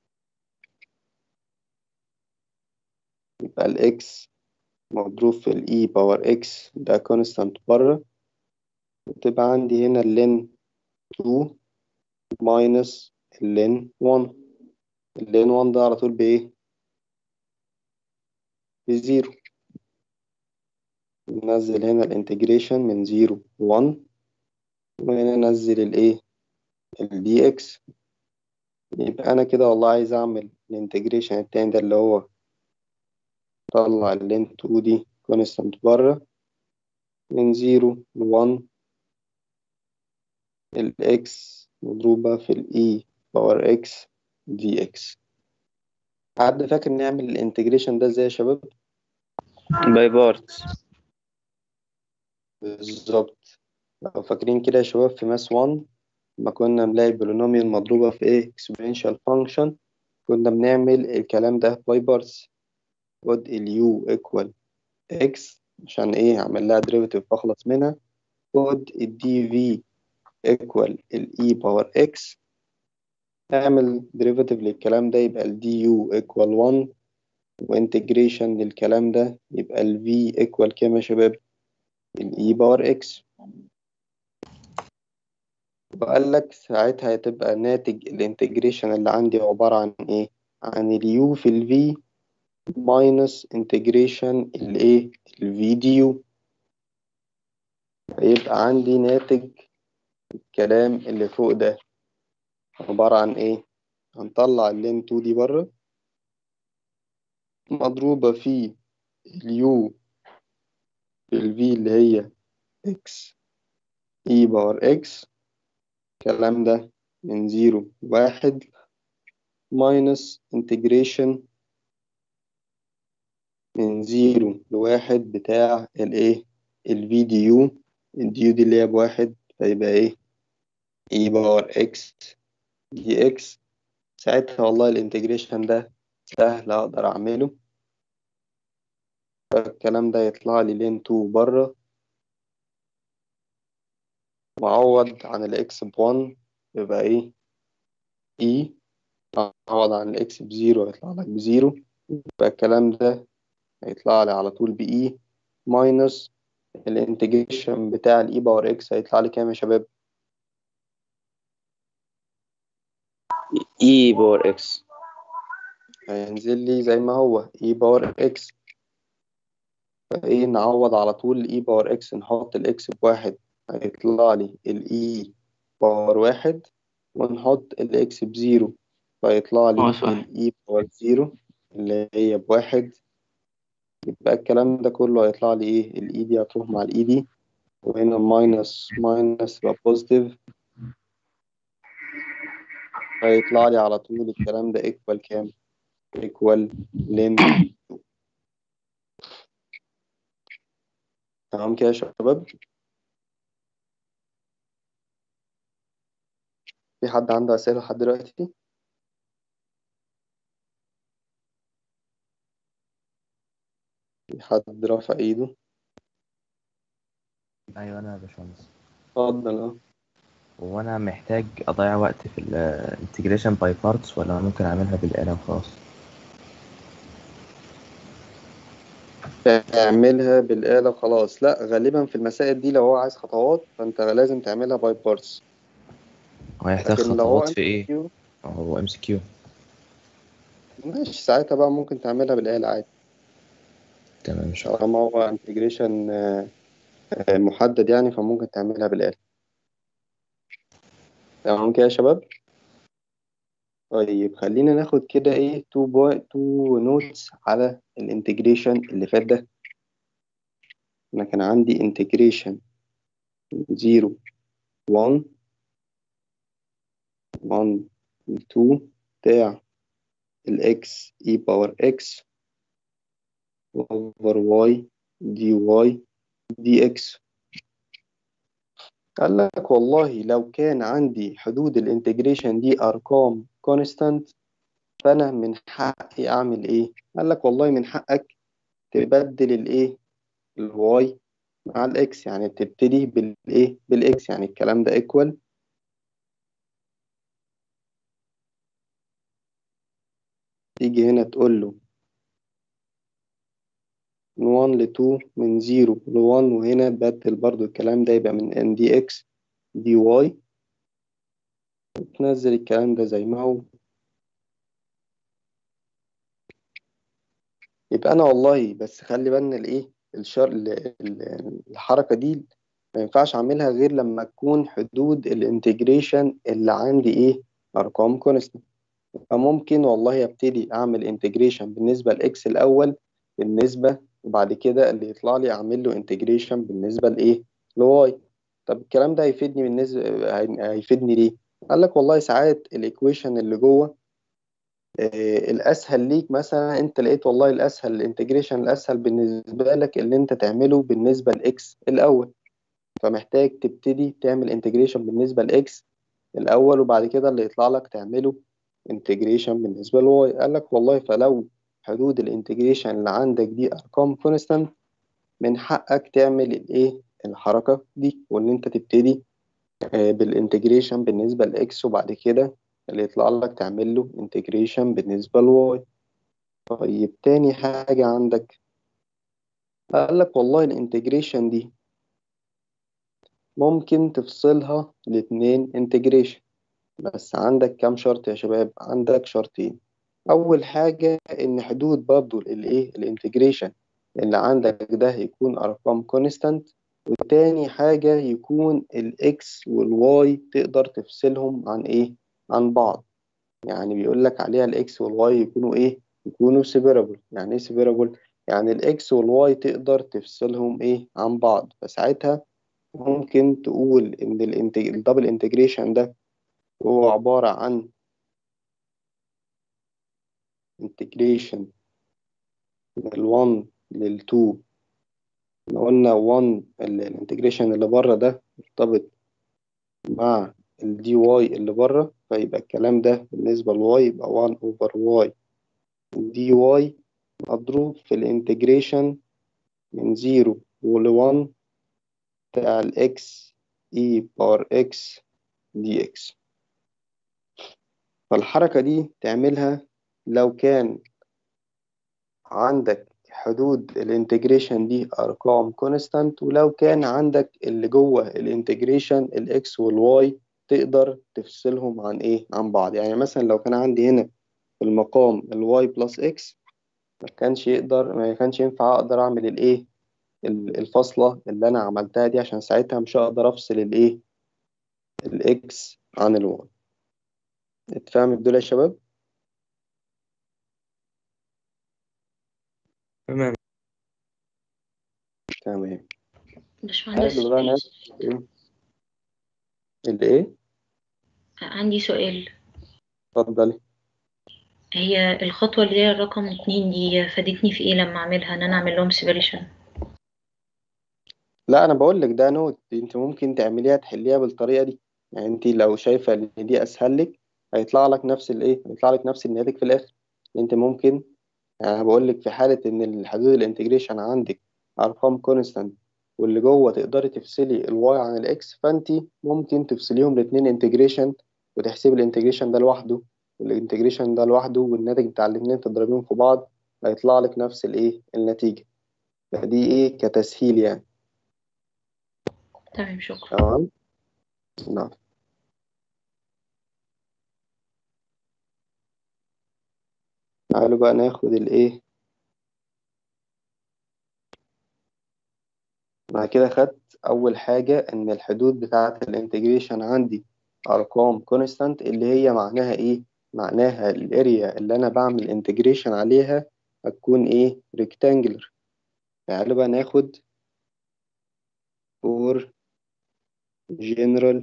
يبقى الاكس مضروب في الاي باور اكس ده كونستانت بره وتبقى عندي هنا اللين 2 ماينس اللين 1 اللين 1 ده على طول بايه بزيرو ننزل هنا الانتجريشن من 0 ل 1 وهنا ننزل الايه الدي اكس يبقى انا كده والله عايز اعمل الانتجريشن التاني ده اللي هو طلع اللين 2 دي كونستانت بره من 0 ل 1 الاكس مضروبة في الاي باور اكس دي اكس حد فاكر نعمل الانتجريشن ده ازاي يا شباب باي بارتس بالظبط لو فاكرين كده يا شباب في ماس 1 لما كنا بنلاقي بولينوميال مضروبة في ايه exponential function كنا بنعمل الكلام ده باي بارتس خد اليو equal x عشان ايه اعمل لها derivative واخلص منها خد الدي في equal الاي باور x اعمل derivative للكلام ده يبقى ال du equal 1 وانتجريشن للكلام ده يبقى ال v equal كام يا شباب ال e باور x وقال لك ساعتها هتبقى ناتج الانتجريشن اللي عندي عبارة عن ايه عن ال u في ال v minus انتجريشن ال a ال v du هيبقى عندي ناتج الكلام اللي فوق ده عبارة عن ايه هنطلع اللين 2 دي بره مضروبة في اليو في الفي اللي هي اكس اي باور اكس الكلام ده من زيرو واحد ماينس انتجريشن من زيرو لواحد بتاع الايه الفي دي يو الدي يو دي اللي هي بواحد فيبقى ايه اي باور اكس دي اكس ساعتها والله الانتجريشن ده سهل اقدر اعمله فالكلام ده يطلع لي لين 2 بره وأعوض عن الإكس بوان يبقى إيه إي أعوض عن الإكس بزيرو هيطلع لك بزيرو يبقى الكلام ده هيطلع لي على طول بإي ماينس الانتجريشن بتاع الإي باور إكس هيطلع لي كام يا شباب؟ اي باور اكس هينزل لي زي ما هو إي باور إكس فإيه نعوض على طول الإي باور إكس نحط الإكس بواحد هيطلع لي الإي باور واحد ونحط الإكس بزيرو فيطلع لي اه صح الإي باور زيرو اللي هي بواحد يبقى الكلام ده كله هيطلع لي إيه الإي دي هتروح مع الإي دي وهنا ماينس ماينس يبقى بوزيتيف هيطلع لي على طول الكلام ده إيكوال كام؟ إيكوال لين تمام كده يا شباب في حد عنده أسئلة لحد دلوقتي؟ في حد رافع إيده؟ ايوه انا يا باشمهندس اتفضل اه هو انا محتاج اضيع وقت في الانتجريشن باي بارتس ولا ممكن اعملها بالاله وخلاص تعملها بالآلة وخلاص لا غالبا في المسائل دي لو هو عايز خطوات فأنت لازم تعملها باي بارتس هو هيحتاج لكن لو هو خطوات في ايه MCQ هو ام سي كيو ماشي ساعتها بقى ممكن تعملها بالآلة عادي تمام ان شاء الله طالما هو انتجريشن محدد يعني فممكن تعملها بالآلة تمام كده يا شباب طيب خلينا ناخد كده ايه تو بوي تو نوتس على الانتجريشن اللي فات ده انا كان عندي انتجريشن 0 1 1 2 بتاع الاكس اي باور اكس اوفر واي دي واي دي اكس قال لك والله لو كان عندي حدود الانتجريشن دي ارقام كونستانت فانا من حقي اعمل ايه قال لك والله من حقك تبدل الايه الواي مع الاكس يعني تبتدي بالايه بالاكس يعني الكلام ده ايكوال تيجي هنا تقول له من 1 ل 2 من 0 ل 1 وهنا بدل برضو الكلام ده يبقى من ان دي اكس دي واي تنزل الكلام ده زي ما هو يبقى انا والله بس خلي بالنا الايه الشر ال- ال- الحركه دي ما ينفعش اعملها غير لما تكون حدود الانتجريشن اللي عندي ايه ارقام كونستنت فممكن والله ابتدي اعمل انتجريشن بالنسبه لاكس الاول بالنسبه وبعد كده اللي يطلع لي اعمل له انتجريشن بالنسبه لايه لواي طب الكلام ده هيفيدني بالنسبه هي- هيفيدني ليه قال لك والله ساعات الايكويشن اللي جوه آه، الاسهل ليك مثلا انت لقيت والله الاسهل الانتجريشن الاسهل بالنسبه لك اللي انت تعمله بالنسبه لاكس الاول فمحتاج تبتدي تعمل انتجريشن بالنسبة لإكس الأول وبعد كده اللي يطلع لك تعمله انتجريشن بالنسبة لواي قال لك والله فلو حدود الانتجريشن اللي عندك دي أرقام كونستانت من حقك تعمل الإيه الحركة دي وإن أنت تبتدي آه، بالانتجريشن بالنسبة لإكس وبعد كده اللي يطلع لك تعمل له انتجريشن بالنسبة لواي طيب تاني حاجة عندك قال لك والله الانتجريشن دي ممكن تفصلها لاتنين انتجريشن بس عندك كام شرط يا شباب عندك شرطين اول حاجة ان حدود برضو الايه الانتجريشن اللي عندك ده يكون ارقام كونستانت وتاني حاجة يكون الاكس والواي تقدر تفصلهم عن ايه عن بعض يعني بيقول لك عليها الاكس والواي يكونوا ايه يكونوا سيبرابل يعني ايه سيبرابل يعني الاكس والواي تقدر تفصلهم ايه عن بعض فساعتها ممكن تقول ان الدبل انتجريشن ده هو عبارة عن انتجريشن من ال 1 لل 2 احنا قلنا 1 الانتجريشن اللي بره ده مرتبط مع الدي واي اللي بره فيبقى الكلام ده بالنسبة لواي يبقى 1 اوفر واي دي واي مضروب في الانتجريشن من 0 ل 1 بتاع الاكس اي بار اكس دي اكس فالحركة دي تعملها لو كان عندك حدود الانتجريشن دي أرقام كونستانت ولو كان عندك اللي جوه الانتجريشن الإكس والواي تقدر تفصلهم عن إيه عن بعض يعني مثلا لو كان عندي هنا في المقام الواي بلس إكس ما كانش يقدر ما كانش ينفع أقدر أعمل الإيه الفصلة اللي أنا عملتها دي عشان ساعتها مش هقدر أفصل الإيه الإكس عن الواي اتفهمت دول يا شباب؟ تمام تمام باشمهندس حلو بقى ناس إيه؟ اللي إيه؟ عندي سؤال اتفضلي هي الخطوة اللي هي الرقم اتنين دي فادتني في ايه لما اعملها ان انا اعمل لهم سيبريشن لا انا بقول لك ده نوت انت ممكن تعمليها تحليها بالطريقه دي يعني انت لو شايفه ان دي اسهل لك هيطلع لك نفس الايه هيطلع لك نفس الناتج في الاخر انت ممكن يعني بقول لك في حاله ان الحدود الانتجريشن عندك ارقام كونستانت واللي جوه تقدري تفصلي الواي عن الاكس فانت ممكن تفصليهم الاثنين انتجريشن وتحسبي الانتجريشن ده لوحده والانتجريشن ده لوحده والناتج بتاع الاثنين تضربيهم في بعض هيطلع لك نفس الايه النتيجه فدي ايه كتسهيل يعني تمام شكرا تمام نعم تعالوا بقى ناخد الايه بعد كده خدت اول حاجة ان الحدود بتاعة الانتجريشن عندي ارقام كونستانت اللي هي معناها ايه معناها الاريا اللي انا بعمل انتجريشن عليها هتكون ايه ريكتانجلر تعالوا بقى ناخد for general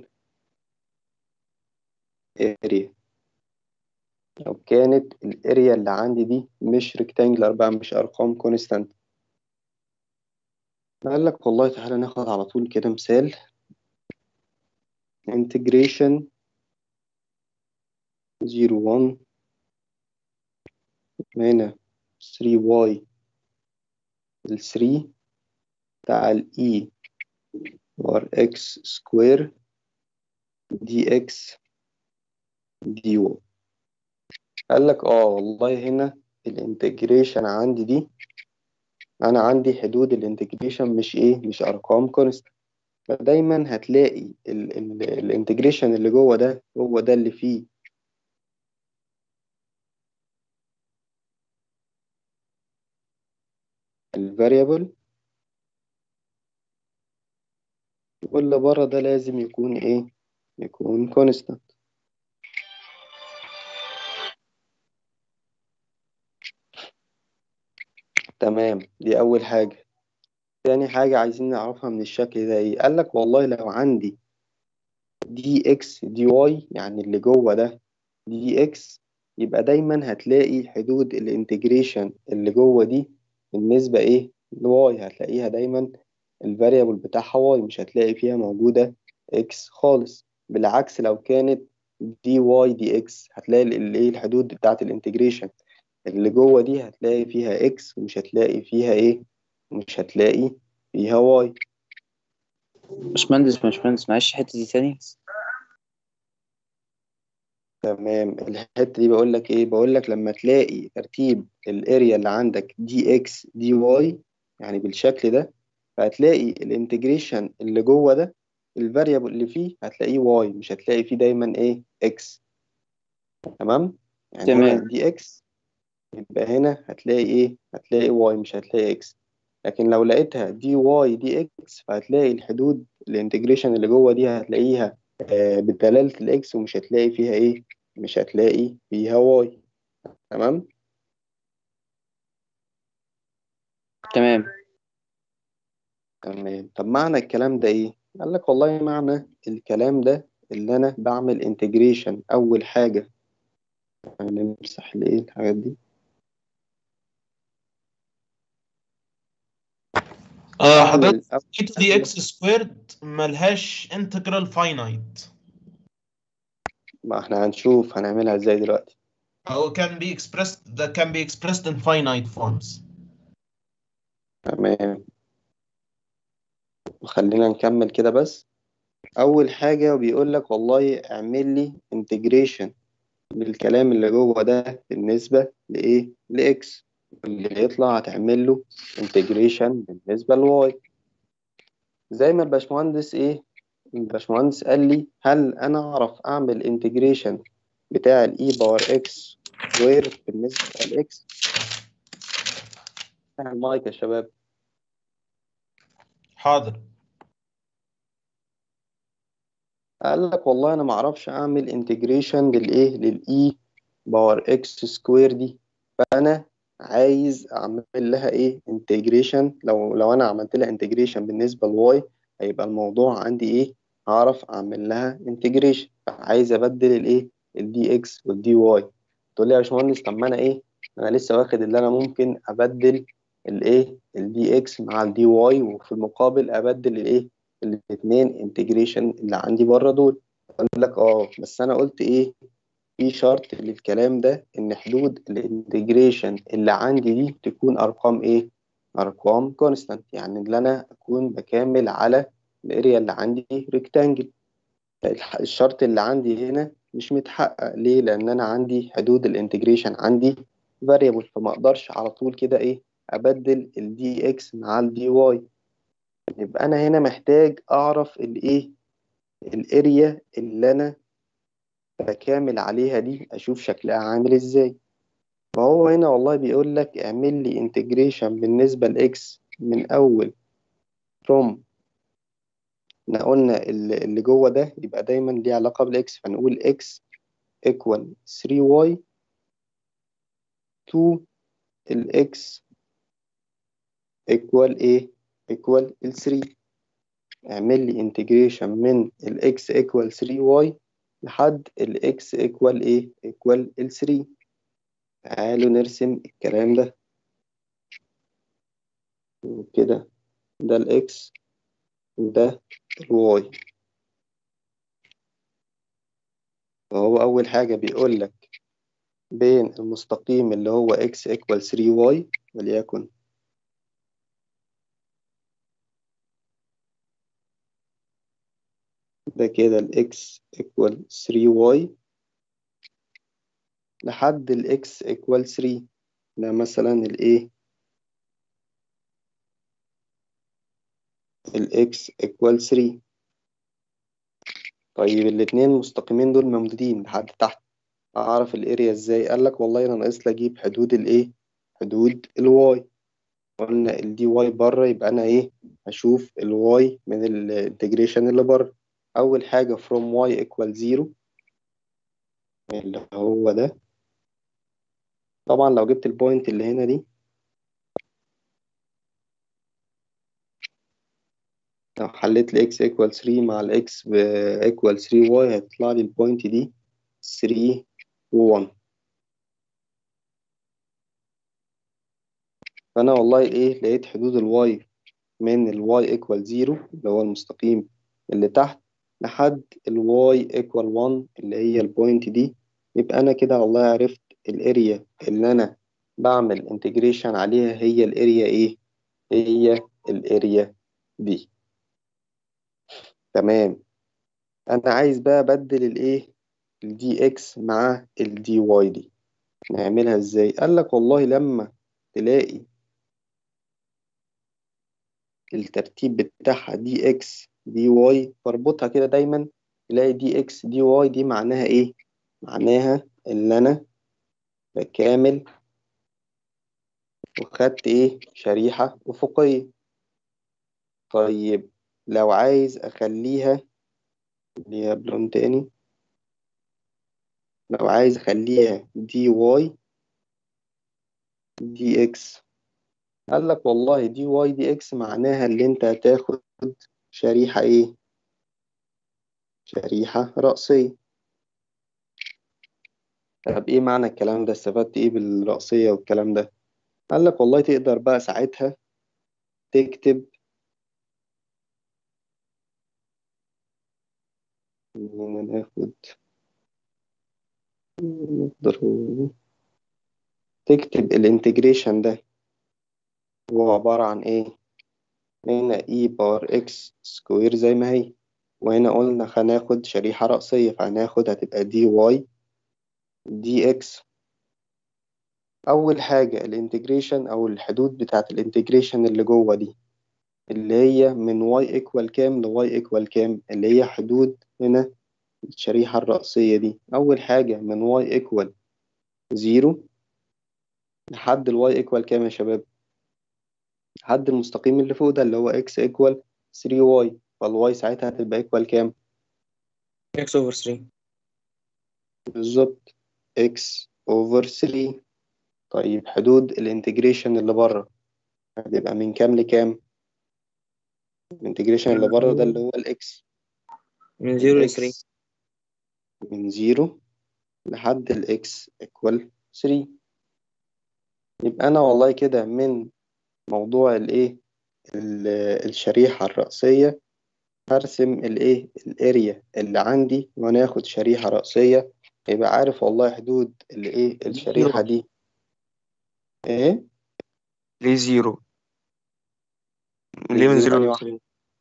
area لو كانت الاريا اللي عندي دي مش ريكتانجلر بقى مش ارقام كونستانت قال لك والله تعالى ناخد على طول كده مثال integration 0 1 هنا 3y ال 3 بتاع ال e بار x سكوير dx dy قال لك اه والله هنا الانتجريشن عندي دي انا عندي حدود الانتجريشن مش ايه مش ارقام كونست فدايما هتلاقي الانتجريشن اللي جوه ده هو ده اللي فيه الفاريبل واللي بره ده لازم يكون ايه يكون كونستانت تمام دي أول حاجة تاني حاجة عايزين نعرفها من الشكل ده إيه قال لك والله لو عندي دي إكس دي واي يعني اللي جوه ده دي إكس يبقى دايما هتلاقي حدود الانتجريشن اللي جوه دي بالنسبة إيه لواي هتلاقيها دايما الفاريبل بتاعها واي مش هتلاقي فيها موجودة اكس خالص بالعكس لو كانت دي واي دي اكس هتلاقي الايه الحدود بتاعة الانتجريشن اللي جوه دي هتلاقي فيها اكس ومش هتلاقي فيها ايه مش هتلاقي فيها واي باشمهندس باشمهندس معلش الحتة دي تاني تمام الحتة دي بقول لك ايه بقول لك لما تلاقي ترتيب الاريا اللي عندك دي اكس دي واي يعني بالشكل ده فهتلاقي الانتجريشن اللي جوه ده الفاريبل اللي فيه هتلاقيه واي مش هتلاقي فيه دايما ايه اكس تمام يعني تمام. هنا دي اكس يبقى هنا هتلاقي ايه هتلاقي واي مش هتلاقي اكس لكن لو لقيتها دي واي دي اكس فهتلاقي الحدود الانتجريشن اللي جوه دي هتلاقيها آه، بدلالة الاكس ومش هتلاقي فيها ايه مش هتلاقي فيها واي تمام تمام تمام طب معنى الكلام ده ايه قال لك والله معنى الكلام ده اللي انا بعمل انتجريشن اول حاجة نمسح الايه الحاجات دي اه بعمل حضرتك أول الحتة دي اكس سكويرد ملهاش انتجرال فاينايت ما احنا هنشوف هنعملها ازاي دلوقتي او can be expressed that can be expressed in finite forms تمام وخلينا نكمل كده بس اول حاجة بيقول لك والله اعمل لي انتجريشن للكلام اللي جوه ده بالنسبة لايه لاكس اللي يطلع هتعمل له انتجريشن بالنسبة لواي زي ما الباشمهندس ايه الباشمهندس قال لي هل انا اعرف اعمل انتجريشن بتاع الاي باور اكس سكوير بالنسبة لاكس المايك يا شباب حاضر قال لك والله انا ما اعرفش اعمل انتجريشن للايه للاي باور اكس سكوير دي فانا عايز اعمل لها ايه انتجريشن لو لو انا عملت لها انتجريشن بالنسبه لواي هيبقى الموضوع عندي ايه هعرف اعمل لها انتجريشن عايز ابدل الايه الدي اكس والدي واي تقول لي يا باشمهندس طب ما انا ايه انا لسه واخد اللي انا ممكن ابدل الايه الدي اكس مع الدي واي وفي المقابل ابدل الايه الاثنين انتجريشن اللي عندي بره دول اقول لك اه بس انا قلت ايه في شرط للكلام ده ان حدود الانتجريشن اللي عندي دي تكون ارقام ايه ارقام كونستانت يعني اللي انا اكون بكامل على الاريا اللي عندي ريكتانجل الشرط اللي عندي هنا مش متحقق ليه لان انا عندي حدود الانتجريشن عندي فاريبل فما اقدرش على طول كده ايه ابدل الدي اكس مع الدي واي يبقى انا هنا محتاج اعرف الايه الاريا اللي انا بكامل عليها دي اشوف شكلها عامل ازاي فهو هنا والله بيقول لك اعمل لي انتجريشن بالنسبة لاكس من اول from احنا قلنا اللي اللي جوه ده يبقى دايما ليه علاقة بالاكس فنقول x equal 3y to الاكس equal ايه equal ال 3 اعمل لي انتجريشن من الاكس equal 3y لحد الاكس equal ايه equal ال 3 تعالوا نرسم الكلام ده كده ده الاكس وده الواي فهو أول حاجة بيقول لك بين المستقيم اللي هو x equal 3y وليكن ده كده ال x equal 3y لحد ال x equal 3 ده مثلا ال A ال x equal 3 طيب الاتنين مستقيمين دول ممدودين لحد تحت أعرف الاريا ازاي قال لك والله أنا ناقص لي أجيب حدود الايه حدود الواي قلنا الدي واي بره يبقى أنا ايه هشوف الواي من الانتجريشن اللي بره أول حاجة from y equal 0 اللي هو ده طبعا لو جبت البوينت اللي هنا دي لو حليت ل x equal 3 مع ال x ب equal 3y هتطلع لي البوينت دي 3 و 1 فأنا والله إيه لقيت حدود الواي من الواي ايكوال زيرو اللي هو المستقيم اللي تحت لحد الواي ايكوال 1 اللي هي البوينت دي يبقى انا كده والله عرفت الاريا اللي انا بعمل انتجريشن عليها هي الاريا ايه هي الاريا دي تمام انا عايز بقى ابدل الايه الدي اكس مع الدي واي دي نعملها ازاي قال لك والله لما تلاقي الترتيب بتاعها دي اكس دي واي فاربطها كده دايما تلاقي دي اكس دي واي دي معناها ايه معناها ان انا بكامل وخدت ايه شريحة افقية طيب لو عايز اخليها اللي هي بلون تاني لو عايز اخليها دي واي دي اكس قال لك والله دي واي دي اكس معناها اللي انت هتاخد شريحة ايه شريحة رأسية طب ايه معنى الكلام ده استفدت ايه بالرأسية والكلام ده قال لك والله تقدر بقى ساعتها تكتب ناخد نقدر تكتب الانتجريشن ده هو عبارة عن ايه هنا e بار x سكوير زي ما هي وهنا قلنا هناخد شريحة رأسية فهناخد هتبقى دي واي دي اكس أول حاجة الانتجريشن أو الحدود بتاعة الانتجريشن اللي جوه دي اللي هي من y equal كام ل y equal كام اللي هي حدود هنا الشريحة الرأسية دي أول حاجة من y equal زيرو لحد ال y equal كام يا شباب لحد المستقيم اللي فوق ده اللي هو x equal 3y فالواي ساعتها هتبقى equal كام x over 3 بالظبط x over 3 طيب حدود الانتجريشن اللي بره هتبقى من كام لكام الانتجريشن اللي بره ده اللي هو الاكس من 0 ل 3 من 0 لحد الاكس equal 3 يبقى انا والله كده من موضوع الايه الشريحة الرأسية هرسم الايه الاريا اللي عندي وناخد شريحة رأسية يبقى عارف والله حدود الايه الشريحة دي ايه ليه زيرو ليه من زيرو أنهي لثري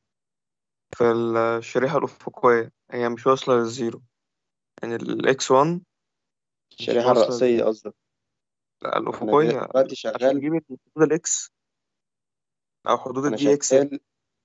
فالشريحة الأفقية هي مش واصلة للزيرو يعني الإكس 1 الشريحة واصلة الرأسية قصدك لا أنا الأفقية دلوقتي عشان شغال أجيب حدود الإكس أو حدود أنا الدي إكس شغال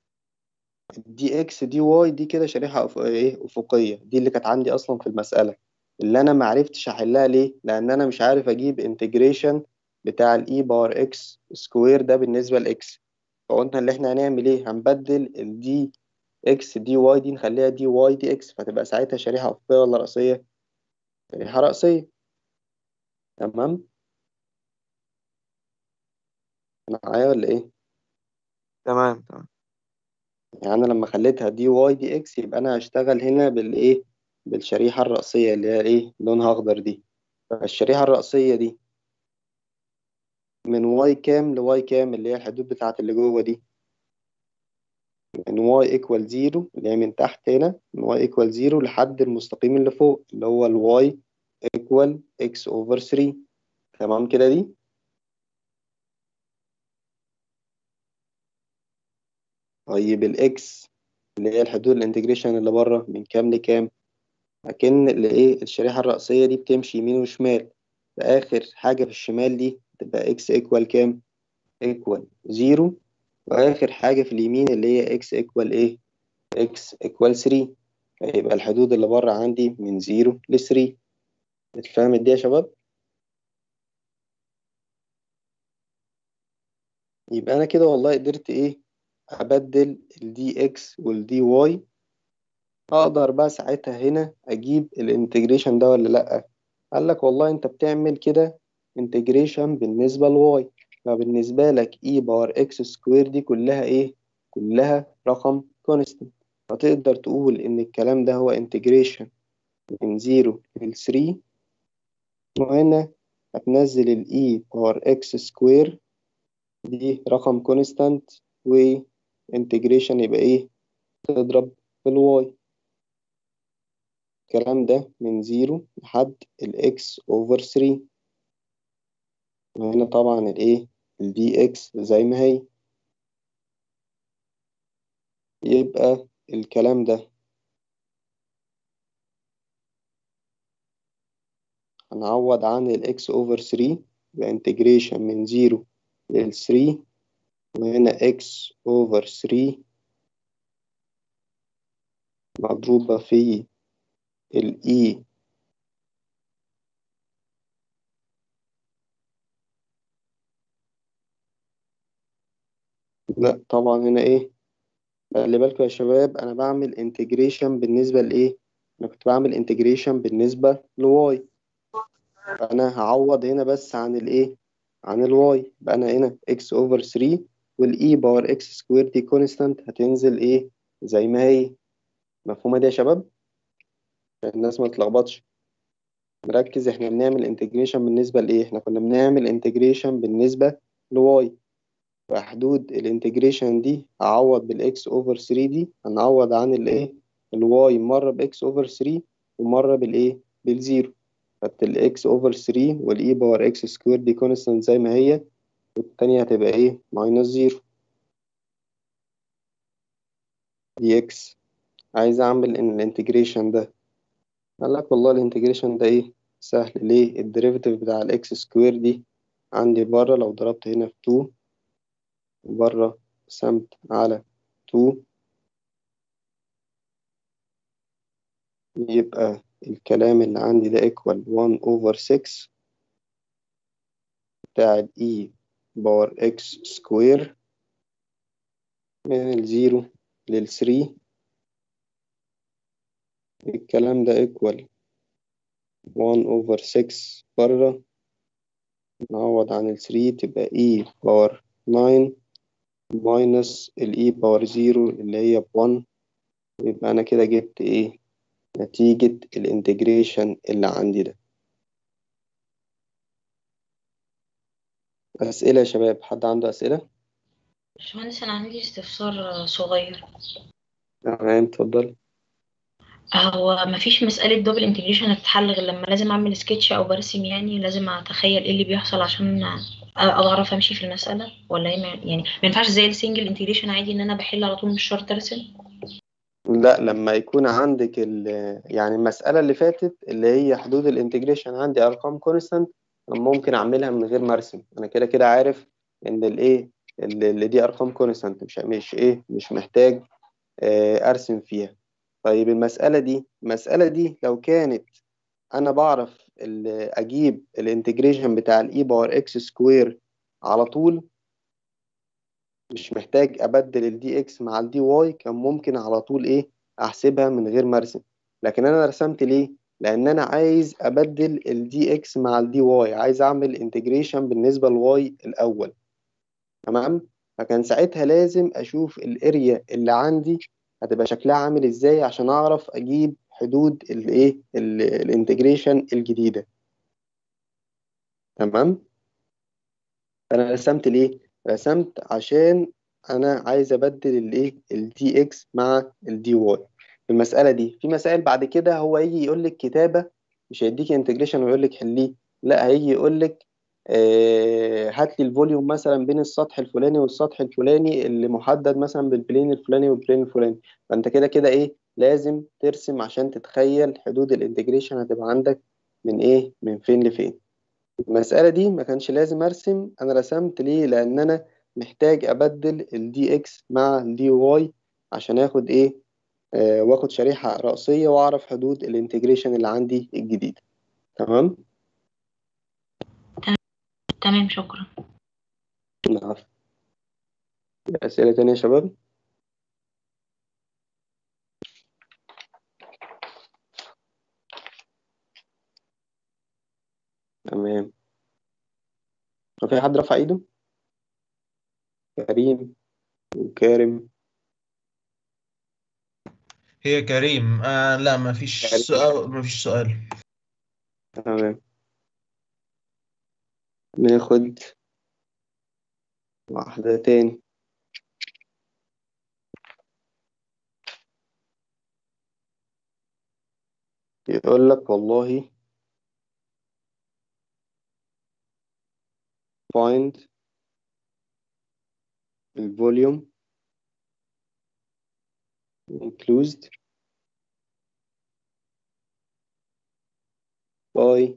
دي اكس دي واي دي كده شريحة أف... ايه أفقية دي اللي كانت عندي أصلا في المسألة اللي أنا معرفتش أحلها ليه؟ لأن أنا مش عارف أجيب انتجريشن بتاع الإي بار إكس سكوير ده بالنسبة لإكس فقلنا اللي إحنا هنعمل إيه؟ هنبدل الدي إكس دي واي دي نخليها دي واي دي إكس فتبقى ساعتها شريحة أفقية ولا رأسية؟ شريحة رأسية تمام؟ معايا ولا إيه؟ تمام تمام يعني أنا لما خليتها دي واي دي إكس يبقى أنا هشتغل هنا بالإيه؟ بالشريحة الرأسية اللي هي إيه؟ لونها أخضر دي فالشريحة الرأسية دي من واي كام لواي كام اللي هي الحدود بتاعت اللي جوه دي من واي ايكوال زيرو اللي هي من تحت هنا من واي ايكوال زيرو لحد المستقيم اللي فوق اللي هو الواي ايكوال اكس اوفر 3 تمام كده دي طيب الاكس اللي هي الحدود الانتجريشن اللي بره من كام لكام اكن الايه الشريحة الرأسية دي بتمشي يمين وشمال فآخر حاجة في الشمال دي تبقى اكس ايكوال كام ايكوال زيرو واخر حاجه في اليمين اللي هي اكس ايكوال ايه اكس ايكوال 3 فيبقى الحدود اللي بره عندي من 0 ل 3 اتفهمت دي يا شباب يبقى انا كده والله قدرت ايه ابدل الدي اكس والدي واي اقدر بقى ساعتها هنا اجيب الانتجريشن ده ولا لا قال لك والله انت بتعمل كده انتجريشن بالنسبه لواي فبالنسبة لك e باور x سكوير دي كلها إيه؟ كلها رقم constant فتقدر تقول إن الكلام ده هو integration من 0 ل 3 وهنا هتنزل ال e باور x سكوير دي رقم constant و انتجريشن يبقى ايه تضرب في الواي الكلام ده من زيرو لحد الاكس اوفر 3 وهنا طبعا الايه الدي اكس زي ما هي يبقى الكلام ده هنعوض عن الاكس اوفر 3 بانتجريشن من زيرو لل 3 وهنا اكس اوفر 3 مضروبة في الاي لا طبعا هنا ايه خلي بالكوا يا شباب انا بعمل انتجريشن بالنسبة لايه انا كنت بعمل انتجريشن بالنسبة لواي فانا هعوض هنا بس عن الايه عن الواي يبقى انا هنا x over 3 والاي باور x سكوير دي كونستانت هتنزل ايه زي ما هي مفهومة دي يا شباب عشان الناس ما تتلخبطش نركز احنا بنعمل انتجريشن بالنسبة لايه احنا كنا بنعمل انتجريشن بالنسبة لواي فحدود الانتجريشن دي هعوض بالاكس اوفر 3 دي هنعوض عن الايه الواي مرة باكس اوفر 3 ومرة بالايه بالزيرو خدت الاكس اوفر 3 والاي باور اكس سكوير دي كونستانت زي ما هي والتانية هتبقى ايه ماينس زيرو دي اكس عايز اعمل ان الانتجريشن ده قال لك والله الانتجريشن ده ايه سهل ليه الديريفيتيف بتاع الاكس سكوير دي عندي بره لو ضربت هنا في 2 وبره قسمت على 2 يبقى الكلام اللي عندي ده equal 1 over 6 بتاع ال e باور x سكوير من الزيرو لل 3 الكلام ده equal 1 over 6 بره نعوض عن ال 3 تبقى e باور 9 minus ال e باور 0 اللي هي ب 1 يبقى أنا كده جبت إيه نتيجة الانتجريشن اللي عندي ده أسئلة يا شباب حد عنده أسئلة؟ باشمهندس أنا عندي استفسار صغير تمام اتفضل هو مفيش مسألة دبل انتجريشن هتتحل غير لما لازم أعمل سكتش أو برسم يعني لازم أتخيل إيه اللي بيحصل عشان أعرف أمشي في المسألة ولا إيه ما- يعني ما ينفعش زي السنجل انتجريشن عادي إن أنا بحل على طول مش شرط أرسم لا لما يكون عندك ال يعني المسألة اللي فاتت اللي هي حدود الانتجريشن عندي أرقام كونستانت أنا ممكن أعملها من غير ما أرسم أنا كده كده عارف إن الإيه اللي اللي دي أرقام كونستانت مش مش إيه مش محتاج آه، أرسم فيها طيب المسألة دي المسألة دي لو كانت أنا بعرف ال- أجيب الانتجريشن بتاع الإي باور إكس سكوير على طول مش محتاج ابدل الدي اكس مع الدي واي كان ممكن على طول ايه احسبها من غير ما ارسم لكن انا رسمت ليه لان انا عايز ابدل الدي اكس مع الدي واي عايز اعمل انتجريشن بالنسبه لواي الاول تمام فكان ساعتها لازم اشوف الاريا اللي عندي هتبقى شكلها عامل ازاي عشان اعرف اجيب حدود الايه الانتجريشن الجديده تمام انا رسمت ليه رسمت عشان انا عايز ابدل الايه الدي اكس مع الدي واي في المساله دي في مسائل بعد كده هو يجي يقول لك كتابه مش هيديك انتجريشن ويقول لك حليه لا هيجي يقول لك آه هات لي الفوليوم مثلا بين السطح الفلاني والسطح الفلاني اللي محدد مثلا بالبلين الفلاني والبلين الفلاني فانت كده كده ايه لازم ترسم عشان تتخيل حدود الانتجريشن هتبقى عندك من ايه من فين لفين المسألة دي ما كانش لازم أرسم أنا رسمت ليه لأن أنا محتاج أبدل ال dx مع ال dy عشان آخد إيه آه وآخد شريحة رأسية وأعرف حدود الانتجريشن اللي عندي الجديدة تمام؟ تمام شكرا نعم أسئلة تانية يا شباب؟ تمام هو في حد رفع ايده؟ كريم وكارم هي كريم آه لا ما فيش كريم. سؤال ما فيش سؤال تمام ناخد واحدة تاني يقول لك والله find الفوليوم enclosed by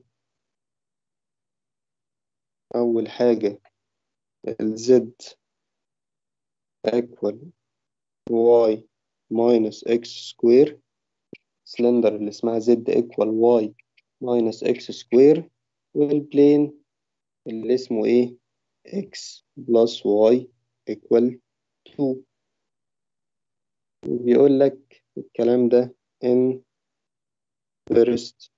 أول حاجة ال Z equal Y minus X square سلندر اللي اسمها Z equal Y minus X square والبلين اللي اسمه ايه X plus Y equal 2 بيقول لك الكلام ده in first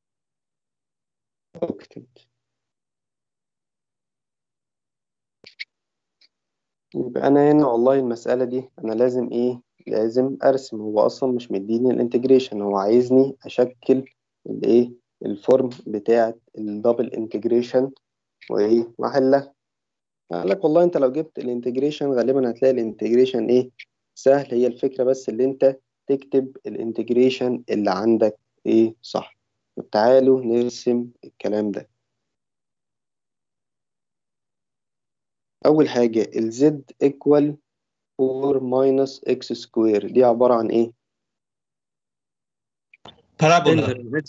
octant يبقى أنا هنا والله المسألة دي أنا لازم إيه لازم أرسم هو أصلا مش مديني الانتجريشن هو عايزني أشكل الإيه الفورم بتاعة الدبل انتجريشن وإيه وأحلها قال لك والله أنت لو جبت الانتجريشن غالبا هتلاقي الانتجريشن إيه سهل هي الفكرة بس اللي أنت تكتب الانتجريشن اللي عندك إيه صح طب تعالوا نرسم الكلام ده أول حاجة ال z equal 4 minus x square دي عبارة عن إيه؟ بارابولا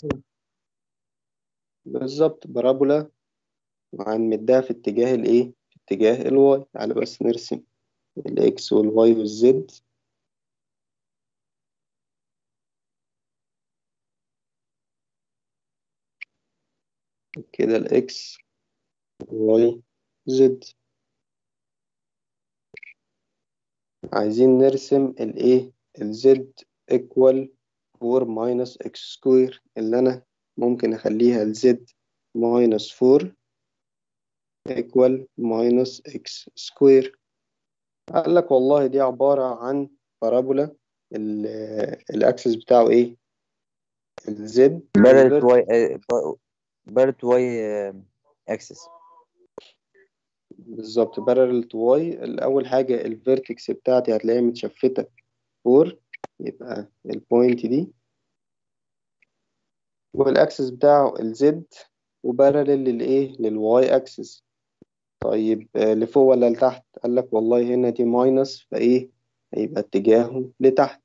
بالظبط بارابولا وهنمدها في اتجاه الإيه؟ في اتجاه الواي تعالى بس نرسم الإكس والواي والزد كده الإكس والواي زد عايزين نرسم الايه الزد equal 4 minus x square اللي انا ممكن اخليها الزد minus 4 equal minus x square قال لك والله دي عبارة عن بارابولا الاكسس بتاعه ايه الزد بارت واي بارت واي اكسس بالظبط parallel to y الأول حاجة الفيرتكس بتاعتي هتلاقيها متشفتة 4 يبقى البوينت دي والأكسس بتاعه الزد وبارلل للإيه للواي أكسس طيب آه، لفوق ولا لتحت قال لك والله هنا دي ماينس فإيه هيبقى اتجاهه لتحت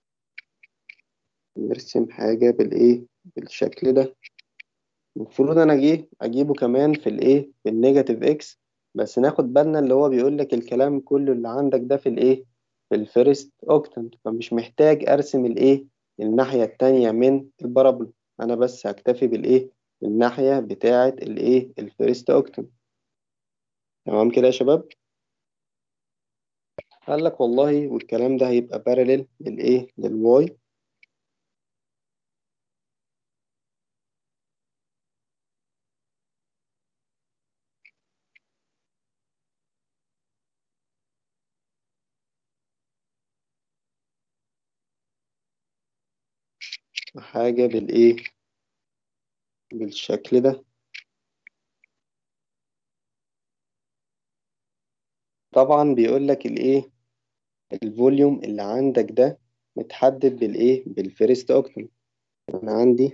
نرسم حاجة بالإيه بالشكل ده المفروض أنا أجي أجيبه كمان في الإيه في النيجاتيف إكس بس ناخد بالنا اللي هو بيقول لك الكلام كله اللي عندك ده في الايه في الفيرست اوكتنت فمش محتاج ارسم الايه الناحية التانية من البارابولا انا بس هكتفي بالايه الناحية بتاعة الايه الفيرست اوكتنت تمام كده يا شباب قال لك والله والكلام ده هيبقى بارلل للايه للواي حاجة بالإيه بالشكل ده طبعا بيقول لك الإيه الفوليوم اللي عندك ده متحدد بالإيه بالفيرست أوكتن أنا عندي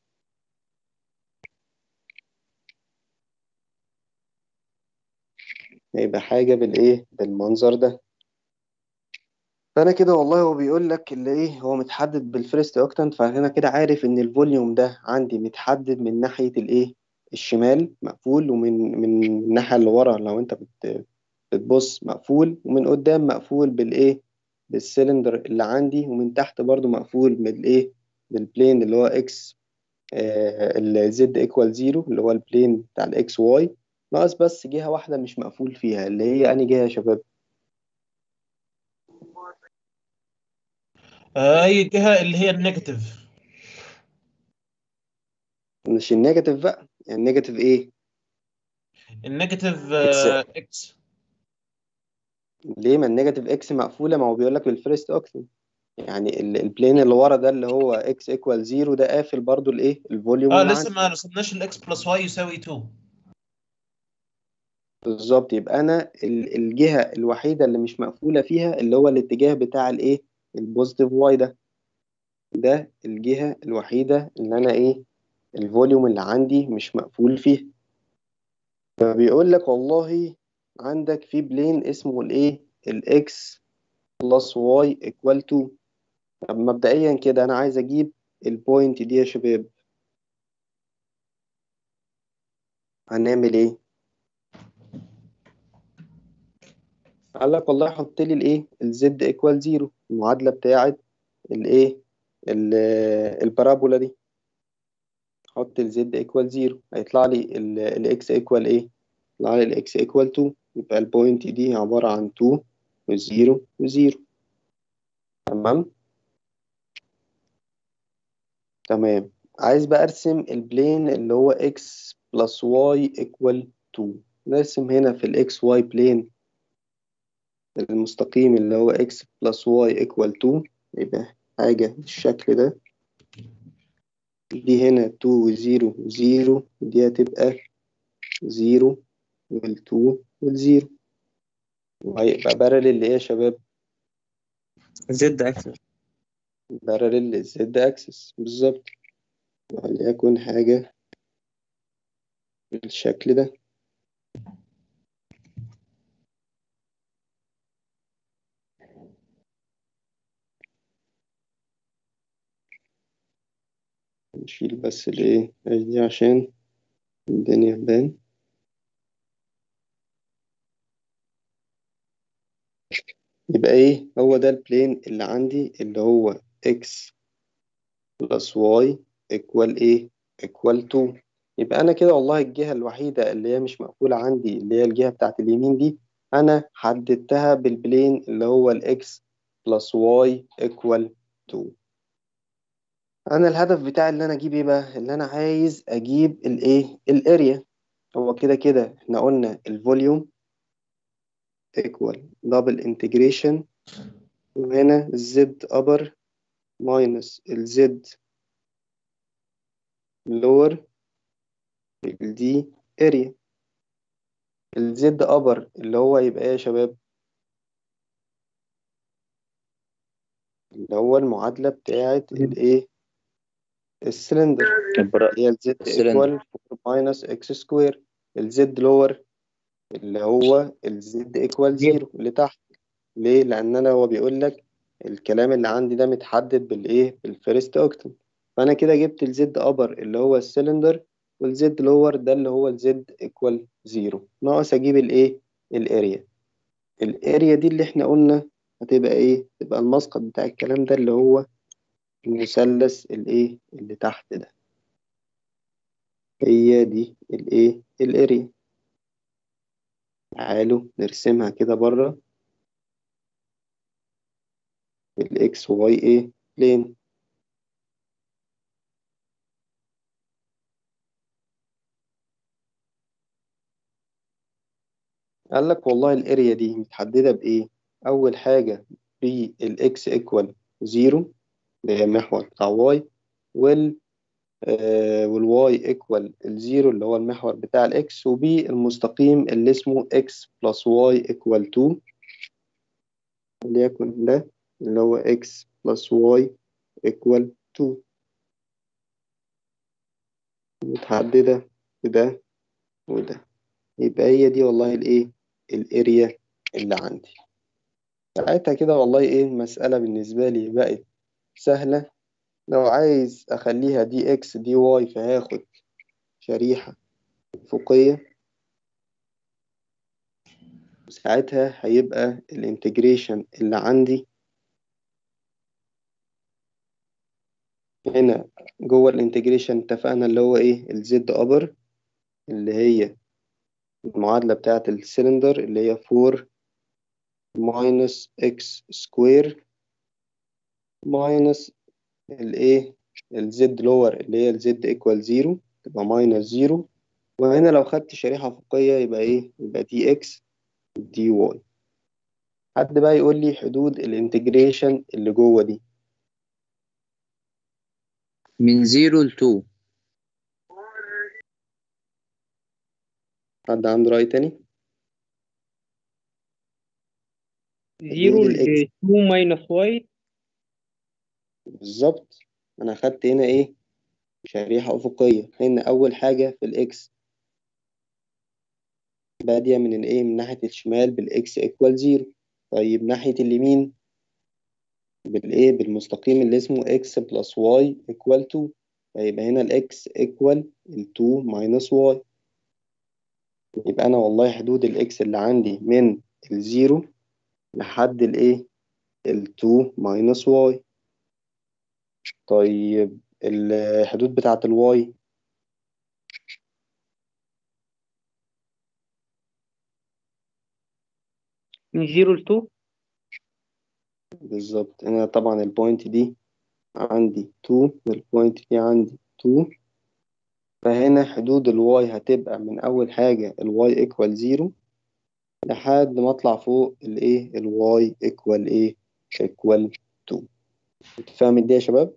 هيبقى حاجة بالإيه بالمنظر ده فانا كده والله هو بيقول لك اللي ايه هو متحدد بالفيرست اوكتانت فانا كده عارف ان الفوليوم ده عندي متحدد من ناحيه الايه الشمال مقفول ومن من الناحيه اللي ورا لو انت بت بتبص مقفول ومن قدام مقفول بالايه بالسلندر اللي عندي ومن تحت برضو مقفول بالايه بالبلين اللي هو اكس الزد ايكوال زيرو اللي هو البلين بتاع الاكس واي ناقص بس جهه واحده مش مقفول فيها اللي هي انهي جهه يا شباب آه، اي جهه اللي هي النيجاتيف مش النيجاتيف بقى يعني النيجاتيف ايه النيجاتيف إكس. اكس ليه ما النيجاتيف اكس مقفوله ما هو بيقول لك بالفيرست اوكتن يعني ال- البلين اللي ورا ده اللي هو اكس ايكوال زيرو ده قافل برضو الايه الفوليوم اه اللي لسه عندي ما رسمناش الاكس بلس واي يساوي 2 بالظبط يبقى انا ال- الجهه الوحيده اللي مش مقفوله فيها اللي هو الاتجاه بتاع الايه البوزيتيف واي ده ده الجهة الوحيدة اللي أنا إيه الفوليوم اللي عندي مش مقفول فيه فبيقول لك والله عندك في بلين اسمه الإيه الإكس بلس واي إيكوال 2 طب مبدئيا كده أنا عايز أجيب البوينت دي يا شباب هنعمل إيه؟ قال لك والله حط لي الإيه الزد إيكوال 0 المعادلة بتاعت الإيه ال- البارابولا دي حط الزد ايكوال 0 هيطلع لي الاكس ايكوال ايه يطلع لي الاكس ايكوال 2 يبقى البوينت دي عبارة عن 2 و0 و0 تمام تمام عايز بقى ارسم البلين اللي هو x بلس y equal 2 نرسم هنا في الاكس واي بلين المستقيم اللي هو x بلس y equal 2 يبقى حاجة بالشكل ده دي هنا 2 و 0 و 0 دي هتبقى 0 وال 2 وال 0 وهيبقى بارلل لإيه يا شباب؟ زد اكسس بارلل للزد اكسس بالظبط وليكن حاجة بالشكل ده نشيل بس الايه دي عشان الدنيا تبان يبقى ايه هو ده البلين اللي عندي اللي هو x بلس y equal ايه equal 2 يبقى انا كده والله الجهة الوحيدة اللي هي مش مقفولة عندي اللي هي الجهة بتاعت اليمين دي انا حددتها بالبلين اللي هو الاكس بلس y equal 2 انا الهدف بتاعي اللي انا اجيب ايه بقى اللي انا عايز اجيب الايه الاريا هو كده كده احنا قلنا الفوليوم equal double integration وهنا الزد upper minus الزد lower دي area الزد upper اللي هو يبقى ايه يا شباب اللي هو المعادلة بتاعت الايه السلندر البرا- هي الزد السلندر. equal 4 minus x square الزد lower اللي هو الزد equal 0 اللي تحت ليه؟ لأن أنا هو بيقول لك الكلام اللي عندي ده متحدد بالإيه؟ بالفيرست أوكتن فأنا كده جبت الزد أبر اللي هو السلندر والزد لور ده اللي هو الزد إيكوال زيرو ناقص أجيب الإيه؟ الأريا الأريا دي اللي إحنا قلنا هتبقى إيه؟ تبقى المسقط بتاع الكلام ده اللي هو المثلث الإيه؟ اللي تحت ده هي دي الإيه؟ الأريا تعالوا نرسمها كده بره الإكس واي إيه؟ بلين قال لك والله الاريا دي متحددة بإيه؟ أول حاجة بالإكس إيكوال زيرو اللي هي المحور بتاع واي وال آه والواي إيكوال الزيرو اللي هو المحور بتاع الإكس وبالمستقيم اللي اسمه إكس بلس واي إيكوال 2 وليكن ده اللي هو إكس بلس واي إيكوال 2 متحددة بده وده يبقى هي دي والله الإيه؟ الاريا اللي عندي ساعتها كده والله ايه المسألة بالنسبة لي بقت سهلة لو عايز اخليها دي اكس دي واي فهاخد شريحة أفقية وساعتها هيبقى الانتجريشن اللي عندي هنا جوه الانتجريشن اتفقنا اللي هو ايه الزد ابر اللي هي المعادلة بتاعة السلندر اللي هي 4 minus x square minus الايه الزد لور اللي هي الزد equal 0 تبقى minus 0 وهنا لو خدت شريحة أفقية يبقى ايه يبقى دي x دي y حد بقى يقول لي حدود الانتجريشن اللي جوه دي من 0 ل 2 حد عنده رأي تاني؟ زيرو حدود ال x ل 2 ماينس واي بالظبط أنا أخدت هنا إيه شريحة أفقية هنا أول حاجة في الإكس بادية من الإيه من ناحية الشمال بالإكس إيكوال زيرو طيب ناحية اليمين بالإيه بالمستقيم اللي اسمه إكس بلس واي إيكوال تو فيبقى هنا الإكس إيكوال التو ماينس واي يبقى أنا والله حدود الإكس اللي عندي من الزيرو لحد الإيه التو ماينس واي طيب الحدود بتاعة الواي من زيرو لتو بالظبط هنا طبعا البوينت دي عندي 2 والبوينت دي عندي 2 فهنا حدود الواي هتبقى من أول حاجة الواي ايكوال زيرو لحد ما أطلع فوق الإيه الواي ايكوال إيه ايكوال 2 فاهم دي يا شباب؟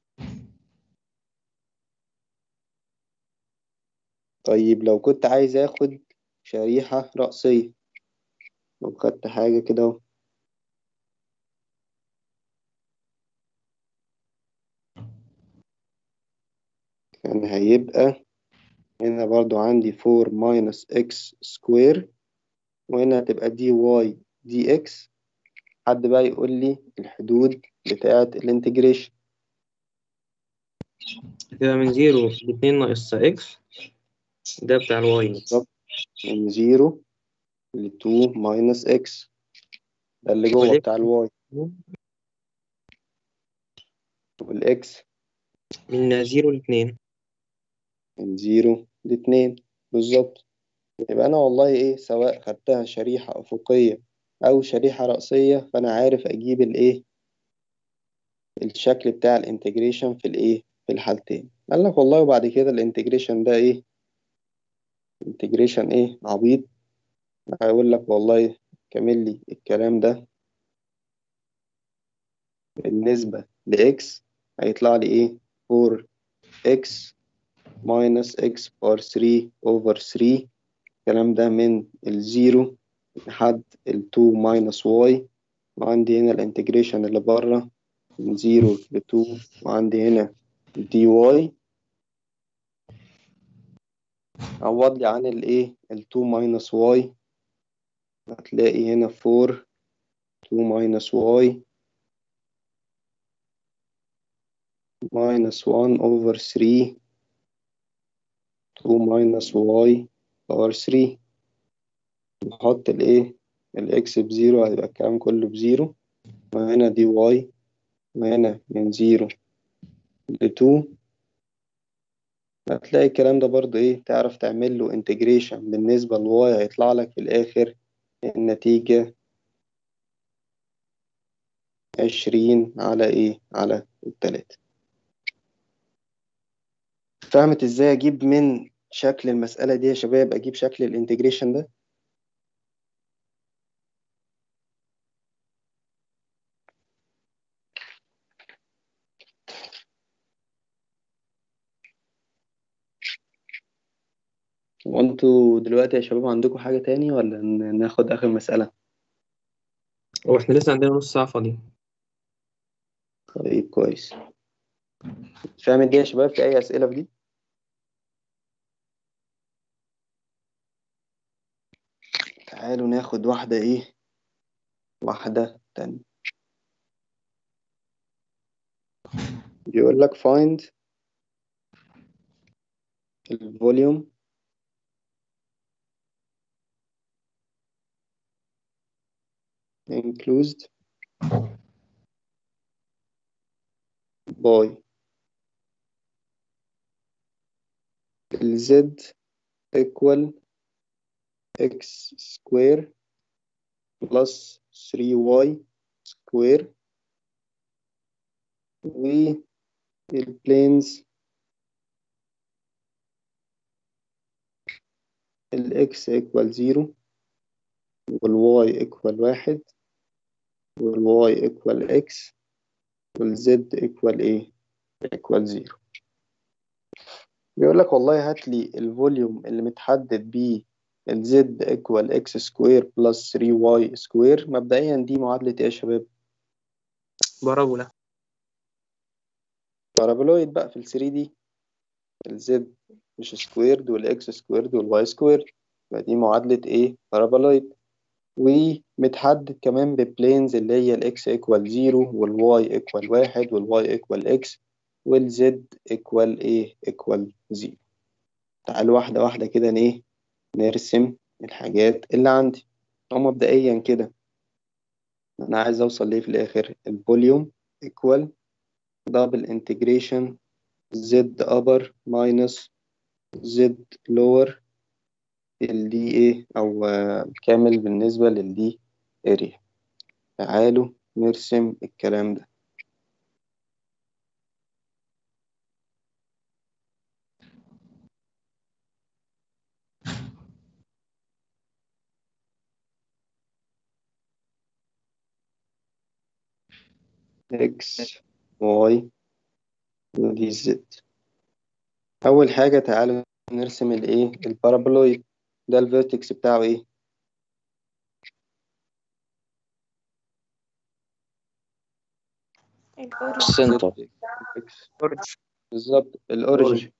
طيب لو كنت عايز آخد شريحة رأسية لو خدت حاجة كده أهو كان هيبقى هنا برضو عندي 4 minus x square وهنا هتبقى دي واي دي اكس حد بقى يقول لي الحدود بتاعة الانتجريشن هتبقى من زيرو لاتنين ناقص إكس ده بتاع الواي بالظبط من 0 ل 2 minus x ده اللي جوه والإكس بتاع الواي والاكس من زيرو لاتنين من 0 ل 2 بالظبط يبقى أنا والله إيه سواء خدتها شريحة أفقية أو شريحة رأسية فأنا عارف أجيب الإيه الشكل بتاع الانتجريشن في الإيه في الحالتين قال لك والله وبعد كده الانتجريشن ده إيه انتجريشن إيه عبيط هيقول لك والله كمل لي الكلام ده بالنسبة لإكس هيطلع لي إيه 4x minus x بار 3 over 3 الكلام ده من الزيرو لحد ال 2 minus y وعندي هنا الانتجريشن اللي بره من 0 ل 2 وعندي هنا dy عوض لي عن الايه ال 2 minus y هتلاقي هنا 4 2 minus y minus 1 over 3 2 minus y power 3 نحط الايه الاكس بزيرو هيبقى الكلام كله بزيرو وهنا دي واي وهنا من زيرو لتو هتلاقي الكلام ده برضو ايه تعرف تعمل له انتجريشن بالنسبة لواي هيطلع لك في الآخر النتيجة عشرين على ايه على التلاتة فهمت ازاي اجيب من شكل المسألة دي يا شباب اجيب شكل الانتجريشن ده وانتوا دلوقتي يا شباب عندكم حاجة تاني ولا ن- ناخد آخر مسألة هو احنا لسه عندنا نص ساعة فاضية طيب كويس فاهم دي يا شباب في أي أسئلة في دي تعالوا ناخد واحدة إيه واحدة تانية بيقول لك find الفوليوم enclosed by z equal x square plus 3y square والبلينز الاكس equal 0 والواي equal واحد والواي equal x والزد equal ايه equal 0 بيقول لك والله هات لي الفوليوم اللي متحدد بيه الزد equal x سكوير بلس 3y سكوير مبدئيا دي معادلة ايه يا شباب؟ بارابولا بارابولويد بقى في ال 3 دي الزد مش سكويرد والاكس سكويرد والواي سكويرد يبقى دي معادلة ايه بارابولويد ومتحدد كمان ببلينز اللي هي الاكس ايكوال زيرو والواي ايكوال واحد والواي ايكوال اكس والزد ايكوال ايه ايكوال زيرو تعالوا واحدة واحدة كده ايه نرسم الحاجات اللي عندي أو مبدئيا كده أنا عايز أوصل ليه في الآخر الفوليوم equal double integration z upper minus z lower الدي ايه أو آه، كامل بالنسبة للدي اريا تعالوا نرسم الكلام ده x y ودي z أول حاجة تعالوا نرسم الإيه البارابولويد ده الفيرتكس بتاعه إيه السنتر بالظبط الأوريجين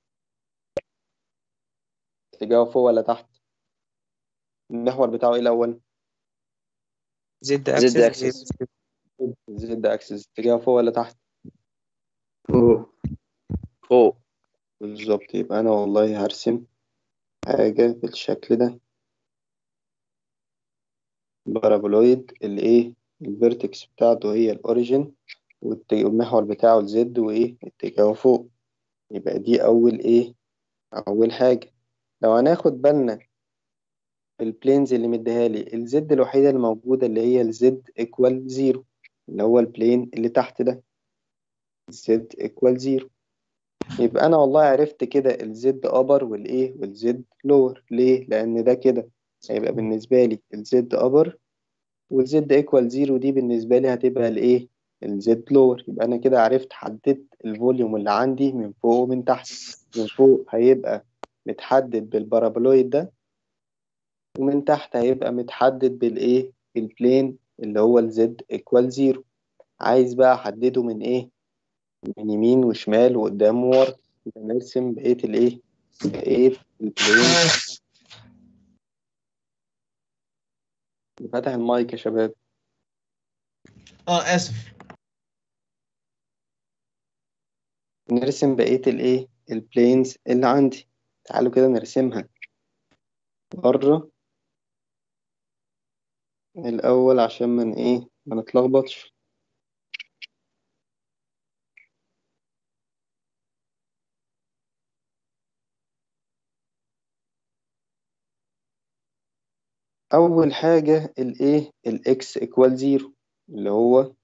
اتجاهه فوق ولا تحت المحور بتاعه إيه الأول زد زد اكسس اكسس زد أكسس اتجاهه فوق ولا تحت فوق فوق بالظبط يبقى أنا والله هرسم حاجة بالشكل ده بارابولويد الإيه الفيرتكس بتاعته هي الأوريجين والمحور بتاعه الزد وإيه اتجاهه فوق يبقى دي أول إيه أول حاجة لو هناخد بالنا البلينز اللي مديها لي الزد الوحيدة اللي موجودة اللي هي الزد ايكوال زيرو اللي هو البلين اللي تحت ده الزد ايكوال زيرو يبقى أنا والله عرفت كده الزد أبر والإيه والزد لور ليه؟ لأن ده كده هيبقى بالنسبة لي الزد أبر والزد ايكوال زيرو دي بالنسبة لي هتبقى الإيه؟ الزد لور يبقى أنا كده عرفت حددت الفوليوم اللي عندي من فوق ومن تحت من فوق هيبقى متحدد بالبارابولويد ده ومن تحت هيبقى متحدد بالإيه؟ بالبلين اللي هو الزد ايكوال زيرو عايز بقى أحدده من إيه؟ من يمين وشمال وقدام وورا يبقى نرسم بقية الإيه؟ بقية البلين فتح المايك يا شباب اه اسف نرسم بقية الإيه؟ البلينز اللي عندي تعالوا كده نرسمها بره الأول عشان من إيه؟ ما نتلخبطش أول حاجة الإيه؟ الإكس إيكوال زيرو اللي هو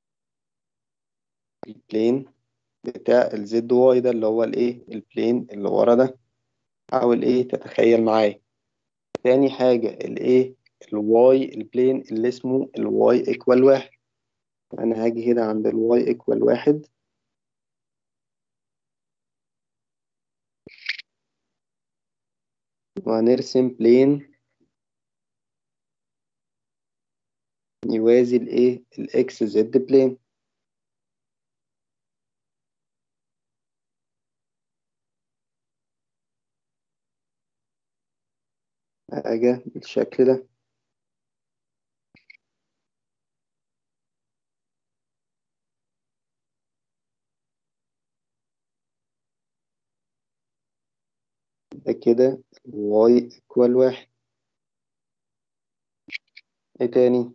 البلين بتاع الزد واي ده اللي هو الإيه؟ البلين اللي ورا ده حاول إيه تتخيل معايا تاني حاجة الإيه؟ الواي البلين اللي اسمه الواي إيكوال واحد أنا هاجي هنا عند الواي إيكوال واحد وهنرسم بلين يوازي الايه الاكس زد بلين حاجة بالشكل ده ده كده y equal واحد ايه تاني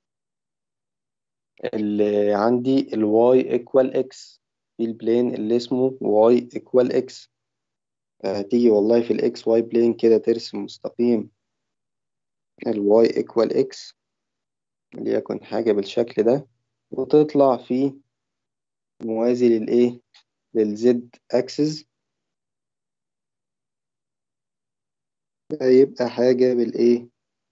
اللي عندي ال y equal x في البلين اللي اسمه y equal x هتيجي والله في ال x y بلين كده ترسم مستقيم ال y equal x ليكن حاجة بالشكل ده وتطلع فيه موازي للإيه للزد axis هيبقى حاجة بالإيه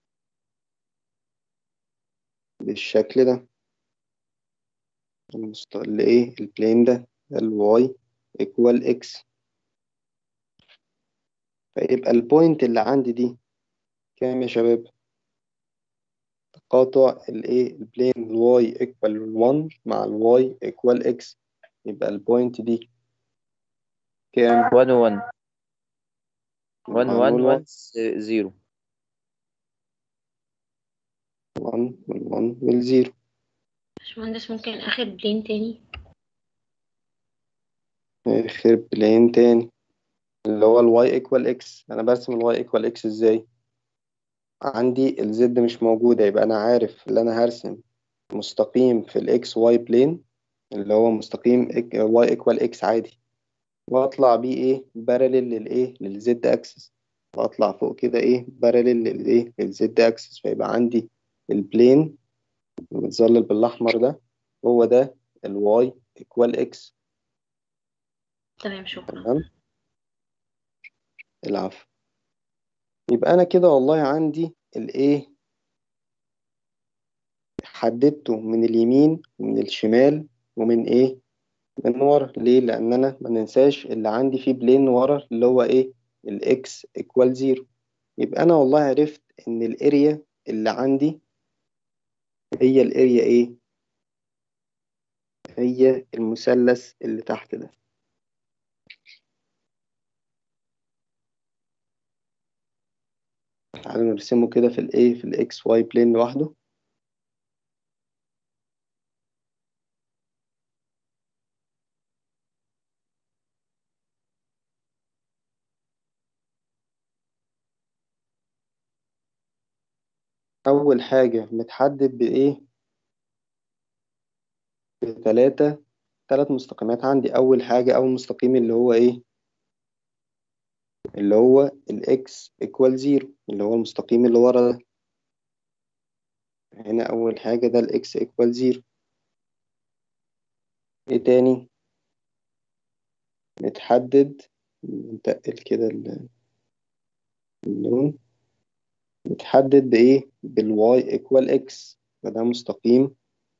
بالشكل ده المست... الإيه البلين ده الواي equal x فيبقى البوينت اللي عندي دي كام يا شباب تقاطع الايه البلين الواي equal 1 مع الواي equal x يبقى البوينت دي كام 1 1 1 1 هنقول 1 0 1 1 والزيرو باشمهندس ممكن اخر بلين تاني آخر بلين تاني اللي هو الواي ايكوال اكس انا برسم الواي ايكوال اكس ازاي عندي الزد مش موجودة يبقى انا عارف اللي انا هرسم مستقيم في الاكس واي بلين اللي هو مستقيم واي ايكوال اكس عادي واطلع بيه ايه باراليل للايه للزد اكسس واطلع فوق كده ايه باراليل للايه للزد اكسس فيبقى عندي البلين متظلل بالاحمر ده هو ده الواي ايكوال اكس تمام شكرا تمام العفو يبقى انا كده والله عندي الايه حددته من اليمين ومن الشمال ومن ايه من ورا ليه لان انا ما ننساش اللي عندي فيه بلين ورا اللي هو ايه الاكس ايكوال زيرو يبقى انا والله عرفت ان الاريا اللي عندي هي الاريا ايه هي المثلث اللي تحت ده تعالوا نرسمه كده في الايه في الاكس واي بلين لوحده أول حاجة متحدد بإيه؟ بتلاتة تلات مستقيمات عندي أول حاجة أول مستقيم اللي هو إيه؟ اللي هو الإكس إيكوال زيرو اللي هو المستقيم اللي ورا ده هنا أول حاجة ده الإكس إيكوال زيرو إيه تاني؟ متحدد نتقل كده ال- اللون متحدد بإيه؟ بالواي إيكوال إكس فده مستقيم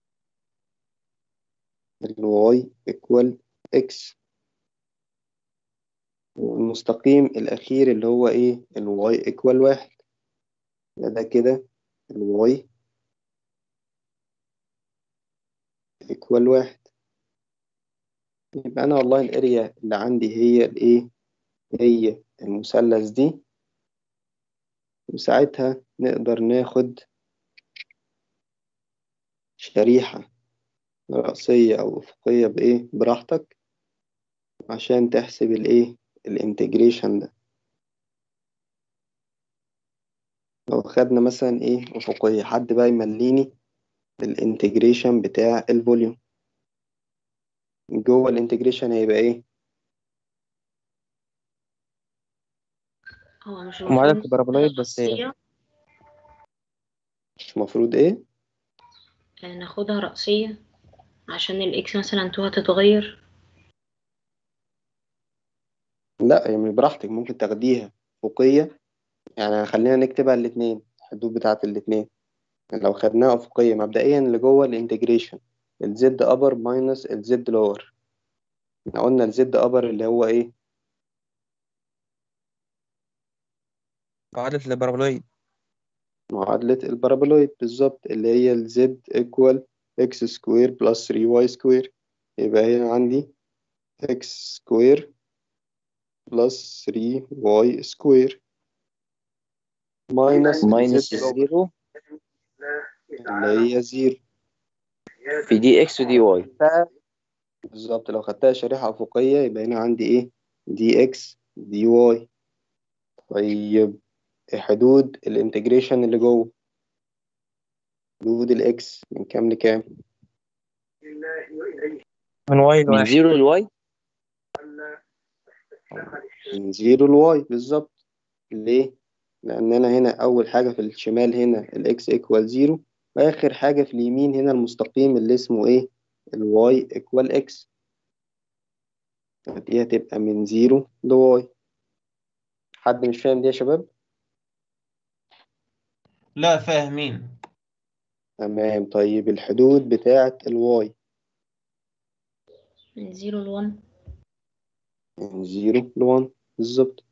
الواي إيكوال إكس والمستقيم الأخير اللي هو إيه؟ الواي إيكوال واحد يبقى ده كده الواي إيكوال واحد يبقى أنا والله الأريا اللي عندي هي الإيه؟ هي المثلث دي وساعتها نقدر ناخد شريحة رأسية أو أفقية بإيه براحتك عشان تحسب الإيه الانتجريشن ده لو خدنا مثلا إيه أفقية حد بقى يمليني الانتجريشن بتاع الفوليوم جوه الانتجريشن هيبقى إيه هو مش معادلة المفروض البارابولايد بس هي رأسية مش المفروض إيه آه، ناخدها رأسية عشان الإكس مثلا تو هتتغير لا هي مش براحتك ممكن تاخديها أفقية يعني خلينا نكتبها الاتنين الحدود بتاعت الاتنين لو خدناها أفقية مبدئيا اللي جوه الانتجريشن الزد أبر ماينس الزد لور احنا قلنا الزد أبر اللي هو إيه معادلة البارابولايد معادلة البارابولويد بالظبط اللي هي الزد ايكوال اكس سكوير بلس 3 واي سكوير يبقى هنا عندي اكس سكوير بلس 3 واي سكوير ماينس ماينس الزد الزيرو اللي هي زيرو في دي اكس ودي واي بالظبط لو خدتها شريحة أفقية يبقى هنا عندي إيه دي إكس دي واي طيب حدود الانتجريشن اللي جوه حدود الإكس من كام لكام من واي من لواحد زيرو لواي من زيرو لواي بالظبط ليه؟ لأن أنا هنا أول حاجة في الشمال هنا الإكس إيكوال زيرو وآخر حاجة في اليمين هنا المستقيم اللي اسمه إيه؟ الواي إيكوال إكس دي هتبقى من زيرو لواي حد مش فاهم دي يا شباب؟ لا فاهمين تمام طيب الحدود بتاعة الواي من زيرو لون من زيرو لوان بالظبط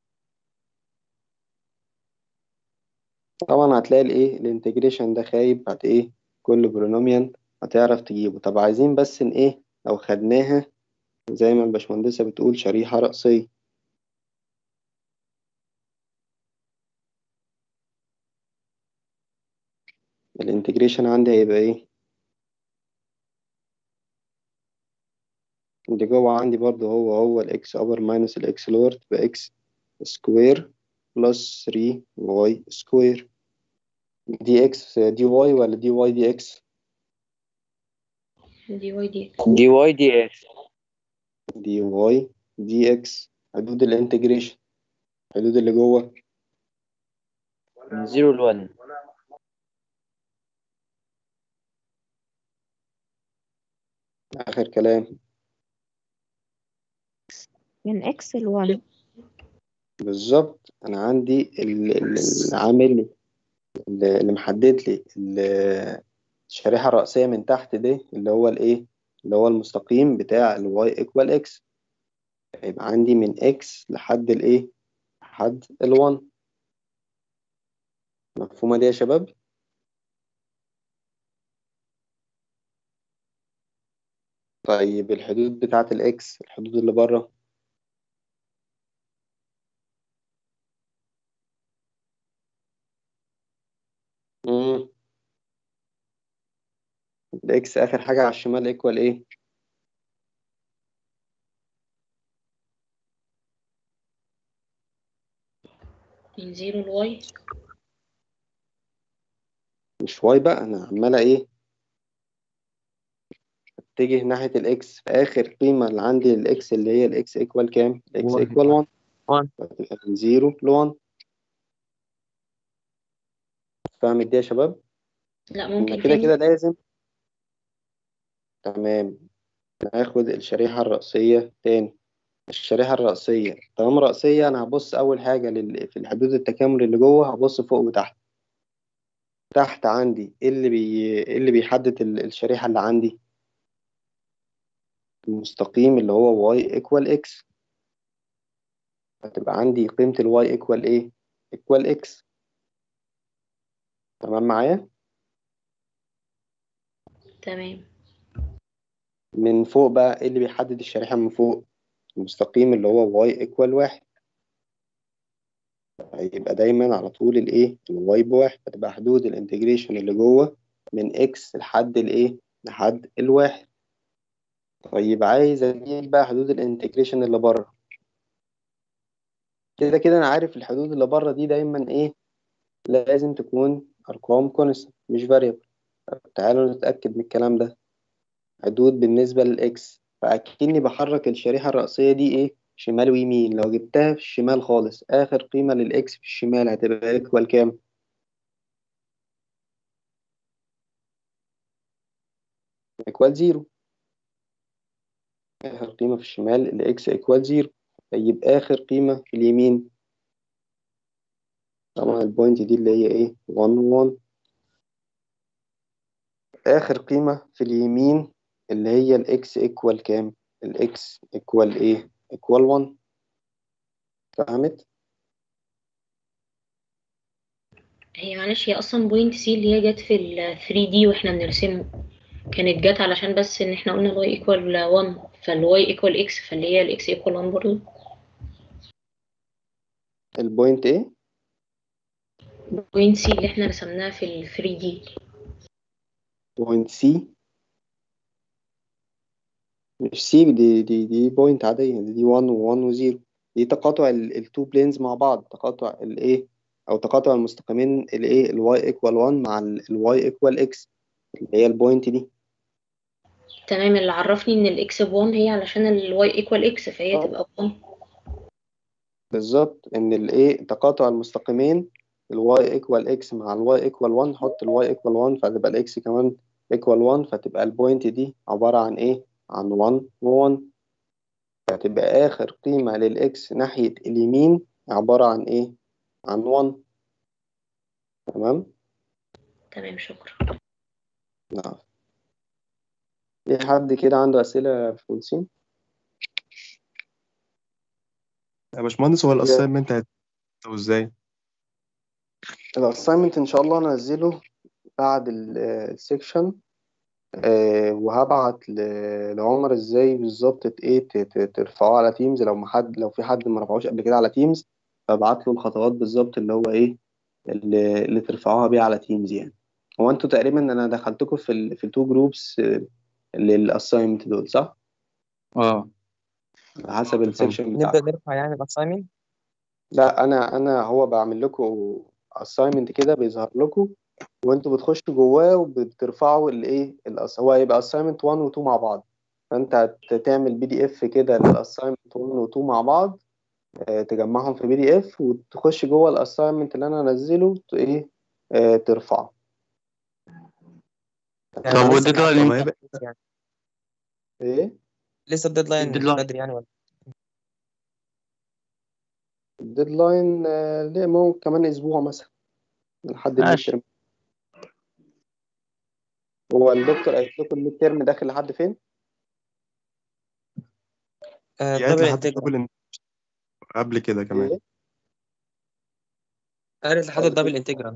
طبعا هتلاقي الايه الانتجريشن ده خايب بعد ايه كل بولينوميال هتعرف تجيبه طب عايزين بس ان ايه أو خدناها زي ما الباشمهندسة بتقول شريحة رأسية الانتجريشن عندي هيبقى ايه اللي جوه عندي برضو هو هو الاكس ابر ماينس الاكس لور تبقى اكس سكوير بلس 3 واي سكوير دي اكس دي واي ولا دي واي دي اكس دي واي دي دي واي دي اكس دي واي دي اكس حدود الانتجريشن الحدود اللي جوه من زيرو لون اخر كلام من اكس لوان بالظبط انا عندي ال- ال- العامل لي اللي محدد لي ال- الشريحة الرأسية من تحت دي اللي هو الايه اللي هو المستقيم بتاع الواي ايكوال اكس يبقى عندي من اكس لحد الايه لحد ال1 مفهومة دي يا شباب طيب الحدود بتاعة الاكس الحدود اللي بره مم. الاكس اخر حاجة على الشمال ايكوال ايه من زيرو لواي مش واي بقى انا عمالة ايه اتجه ناحية الاكس في اخر قيمة اللي عندي الاكس اللي هي الاكس ايكوال كام الاكس واحد. ايكوال 1 1 فتبقى من 0 ل 1 فاهم دي يا شباب لا إن ممكن كده تاني كده لازم تمام ناخد الشريحة الرأسية تاني الشريحة الرأسية طالما رأسية أنا هبص أول حاجة لل... في الحدود التكامل اللي جوه هبص فوق وتحت تحت عندي إيه اللي بي... إيه اللي بيحدد ال- الشريحة اللي عندي المستقيم اللي هو y equal x هتبقى عندي قيمة ال y equal إيه equal x تمام معايا تمام من فوق بقى إيه اللي بيحدد الشريحة من فوق المستقيم اللي هو y equal واحد هيبقى دايما على طول الايه الواي بواحد هتبقى حدود الانتجريشن اللي جوه من اكس لحد الايه لحد الواحد طيب عايز اجيب بقى حدود الانتجريشن اللي بره كده كده انا عارف الحدود اللي بره دي دايما ايه لازم تكون ارقام كونستنت مش فاريبل تعالوا نتاكد من الكلام ده حدود بالنسبه للاكس فاكني بحرك الشريحه الرئيسيه دي ايه شمال ويمين لو جبتها في الشمال خالص اخر قيمه للاكس في الشمال هتبقى ايكوال كام ايكوال زيرو آخر قيمة في الشمال الإكس إيكوال زيرو طيب آخر قيمة في اليمين طبعا البوينت دي اللي هي إيه 1 1 آخر قيمة في اليمين اللي هي الإكس إيكوال كام الإكس إيكوال إيه إيكوال 1 فهمت هي معلش هي اصلا بوينت سي اللي هي جت في ال 3 دي واحنا بنرسمه كانت جت علشان بس ان احنا قلنا الواي ايكوال 1 فالواي ايكوال اكس فاللي هي الاكس ايكوال 1 برضه البوينت إيه بوينت سي اللي احنا رسمناها في ال 3 دي بوينت سي مش سي دي دي دي بوينت عادية دي 1 و1 و0 دي تقاطع التو بلينز مع بعض تقاطع الايه او تقاطع المستقيمين الايه الواي ايكوال 1 مع الواي ايكوال اكس اللي هي البوينت دي تمام اللي عرفني ان الاكس ب 1 هي علشان الواي ايكوال اكس فهي آه. تبقى 1 بالظبط ان الايه تقاطع المستقيمين الواي ايكوال اكس مع الواي ايكوال 1 حط الواي ايكوال 1 فتبقى الاكس كمان ايكوال 1 فتبقى البوينت دي عبارة عن ايه عن 1 و1 فتبقى اخر قيمة للاكس ناحية اليمين عبارة عن ايه عن 1 تمام تمام شكرا نعم في حد كده عنده أسئلة في فونسين يا باشمهندس هو الاساينمنت هيتكتب ازاي؟ الأسايمنت إن شاء الله أنزله بعد ال- السكشن آه وهبعت ل- لعمر ازاي بالظبط ت- ايه ت- ت- ترفعوه على تيمز لو ما حد لو في حد ما رفعوش قبل كده على تيمز فابعت له الخطوات بالظبط اللي هو ايه اللي, اللي ترفعوها بيه على تيمز يعني هو انتوا تقريبا انا دخلتكم في ال في التو جروبس للاساينمنت دول صح؟ اه على حسب السكشن نبدأ بتاعكم نرفع يعني الأسايمنت لا انا انا هو بعمل لكم اساينمنت كده بيظهر لكم وانتوا بتخشوا جواه وبترفعوا الايه الأس- هو هيبقى اساينمنت 1 و 2 مع بعض فانت هتعمل بي دي اف كده للاساينمنت 1 و 2 مع بعض آه، تجمعهم في بي دي اف وتخش جوه الاساينمنت اللي انا انزله ت- ايه آه، ترفعه يعني طب لسه والديدلاين الديدلاين امتى؟ يعني ايه لسه الديدلاين الديدلاين بدري يعني ولا الديدلاين آه، ليه ممكن كمان اسبوع مثلا لحد الميد ماشي ترم هو الدكتور قالت لكم الميد ترم داخل لحد فين؟ آه، دي قالت دبل لحد انتجرال الدبل قبل كده كمان ايه؟ قالت لحد قالت الدبل لكم انتجرال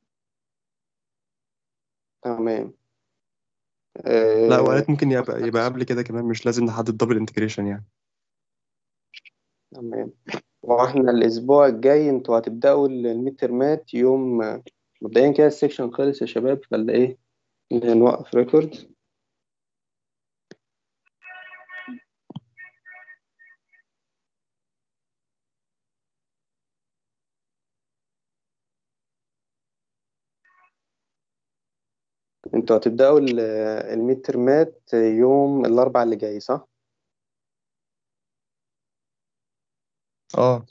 تمام لا آه، وقالت ممكن يبقى يبقى قبل كده كمان مش لازم لحد الدبل انتجريشن يعني تمام واحنا الاسبوع الجاي انتوا هتبداوا الميد ترمات يوم مبدئيا كده السكشن خلص يا شباب فلا ايه نوقف ريكورد انتوا هتبداوا ال- الميد ترمات يوم الاربعاء اللي جاي صح اه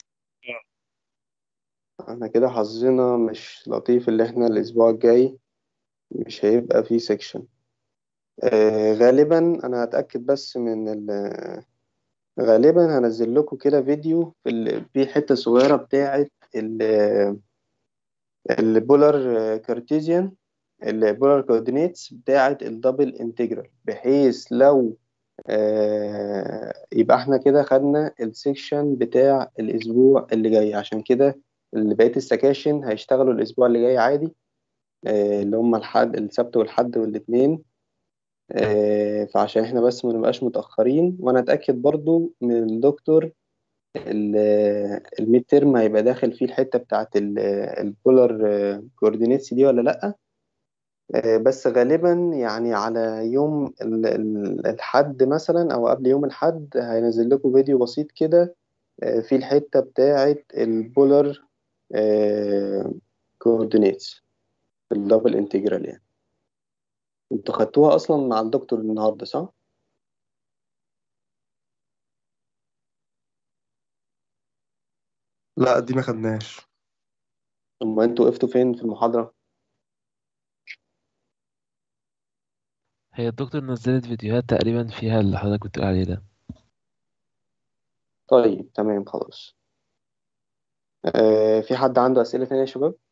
احنا كده حظنا مش لطيف اللي احنا الاسبوع الجاي مش هيبقى فيه سكشن آه غالبا انا هتاكد بس من ال غالبا هنزل لكم كده فيديو في ال- في حته صغيره بتاعه البولار كارتيزيان البولار كوردينيتس بتاعه الدبل انتجرال بحيث لو آه يبقى احنا كده خدنا السكشن بتاع الاسبوع اللي جاي عشان كده اللي بقية السكاشن هيشتغلوا الاسبوع اللي جاي عادي آه اللي هم الحد السبت والحد والاثنين آه فعشان احنا بس ما نبقاش متأخرين وانا اتأكد برضو من الدكتور الميد ترم هيبقى داخل فيه الحتة بتاعت البولار كوردينيتس دي ولا لأ آه، بس غالبا يعني على يوم ال- ال- الحد مثلا او قبل يوم الحد هينزل لكم فيديو بسيط كده آه، في الحتة بتاعة البولار كوردينيتس الدبل انتجرال يعني انتوا خدتوها اصلا مع الدكتور النهارده صح؟ لا دي ما خدناش اما انتوا وقفتوا فين في المحاضرة؟ هي الدكتور نزلت فيديوهات تقريبا فيها اللي حضرتك بتقول عليه ده طيب تمام خلاص آه، في حد عنده أسئلة تانية يا شباب؟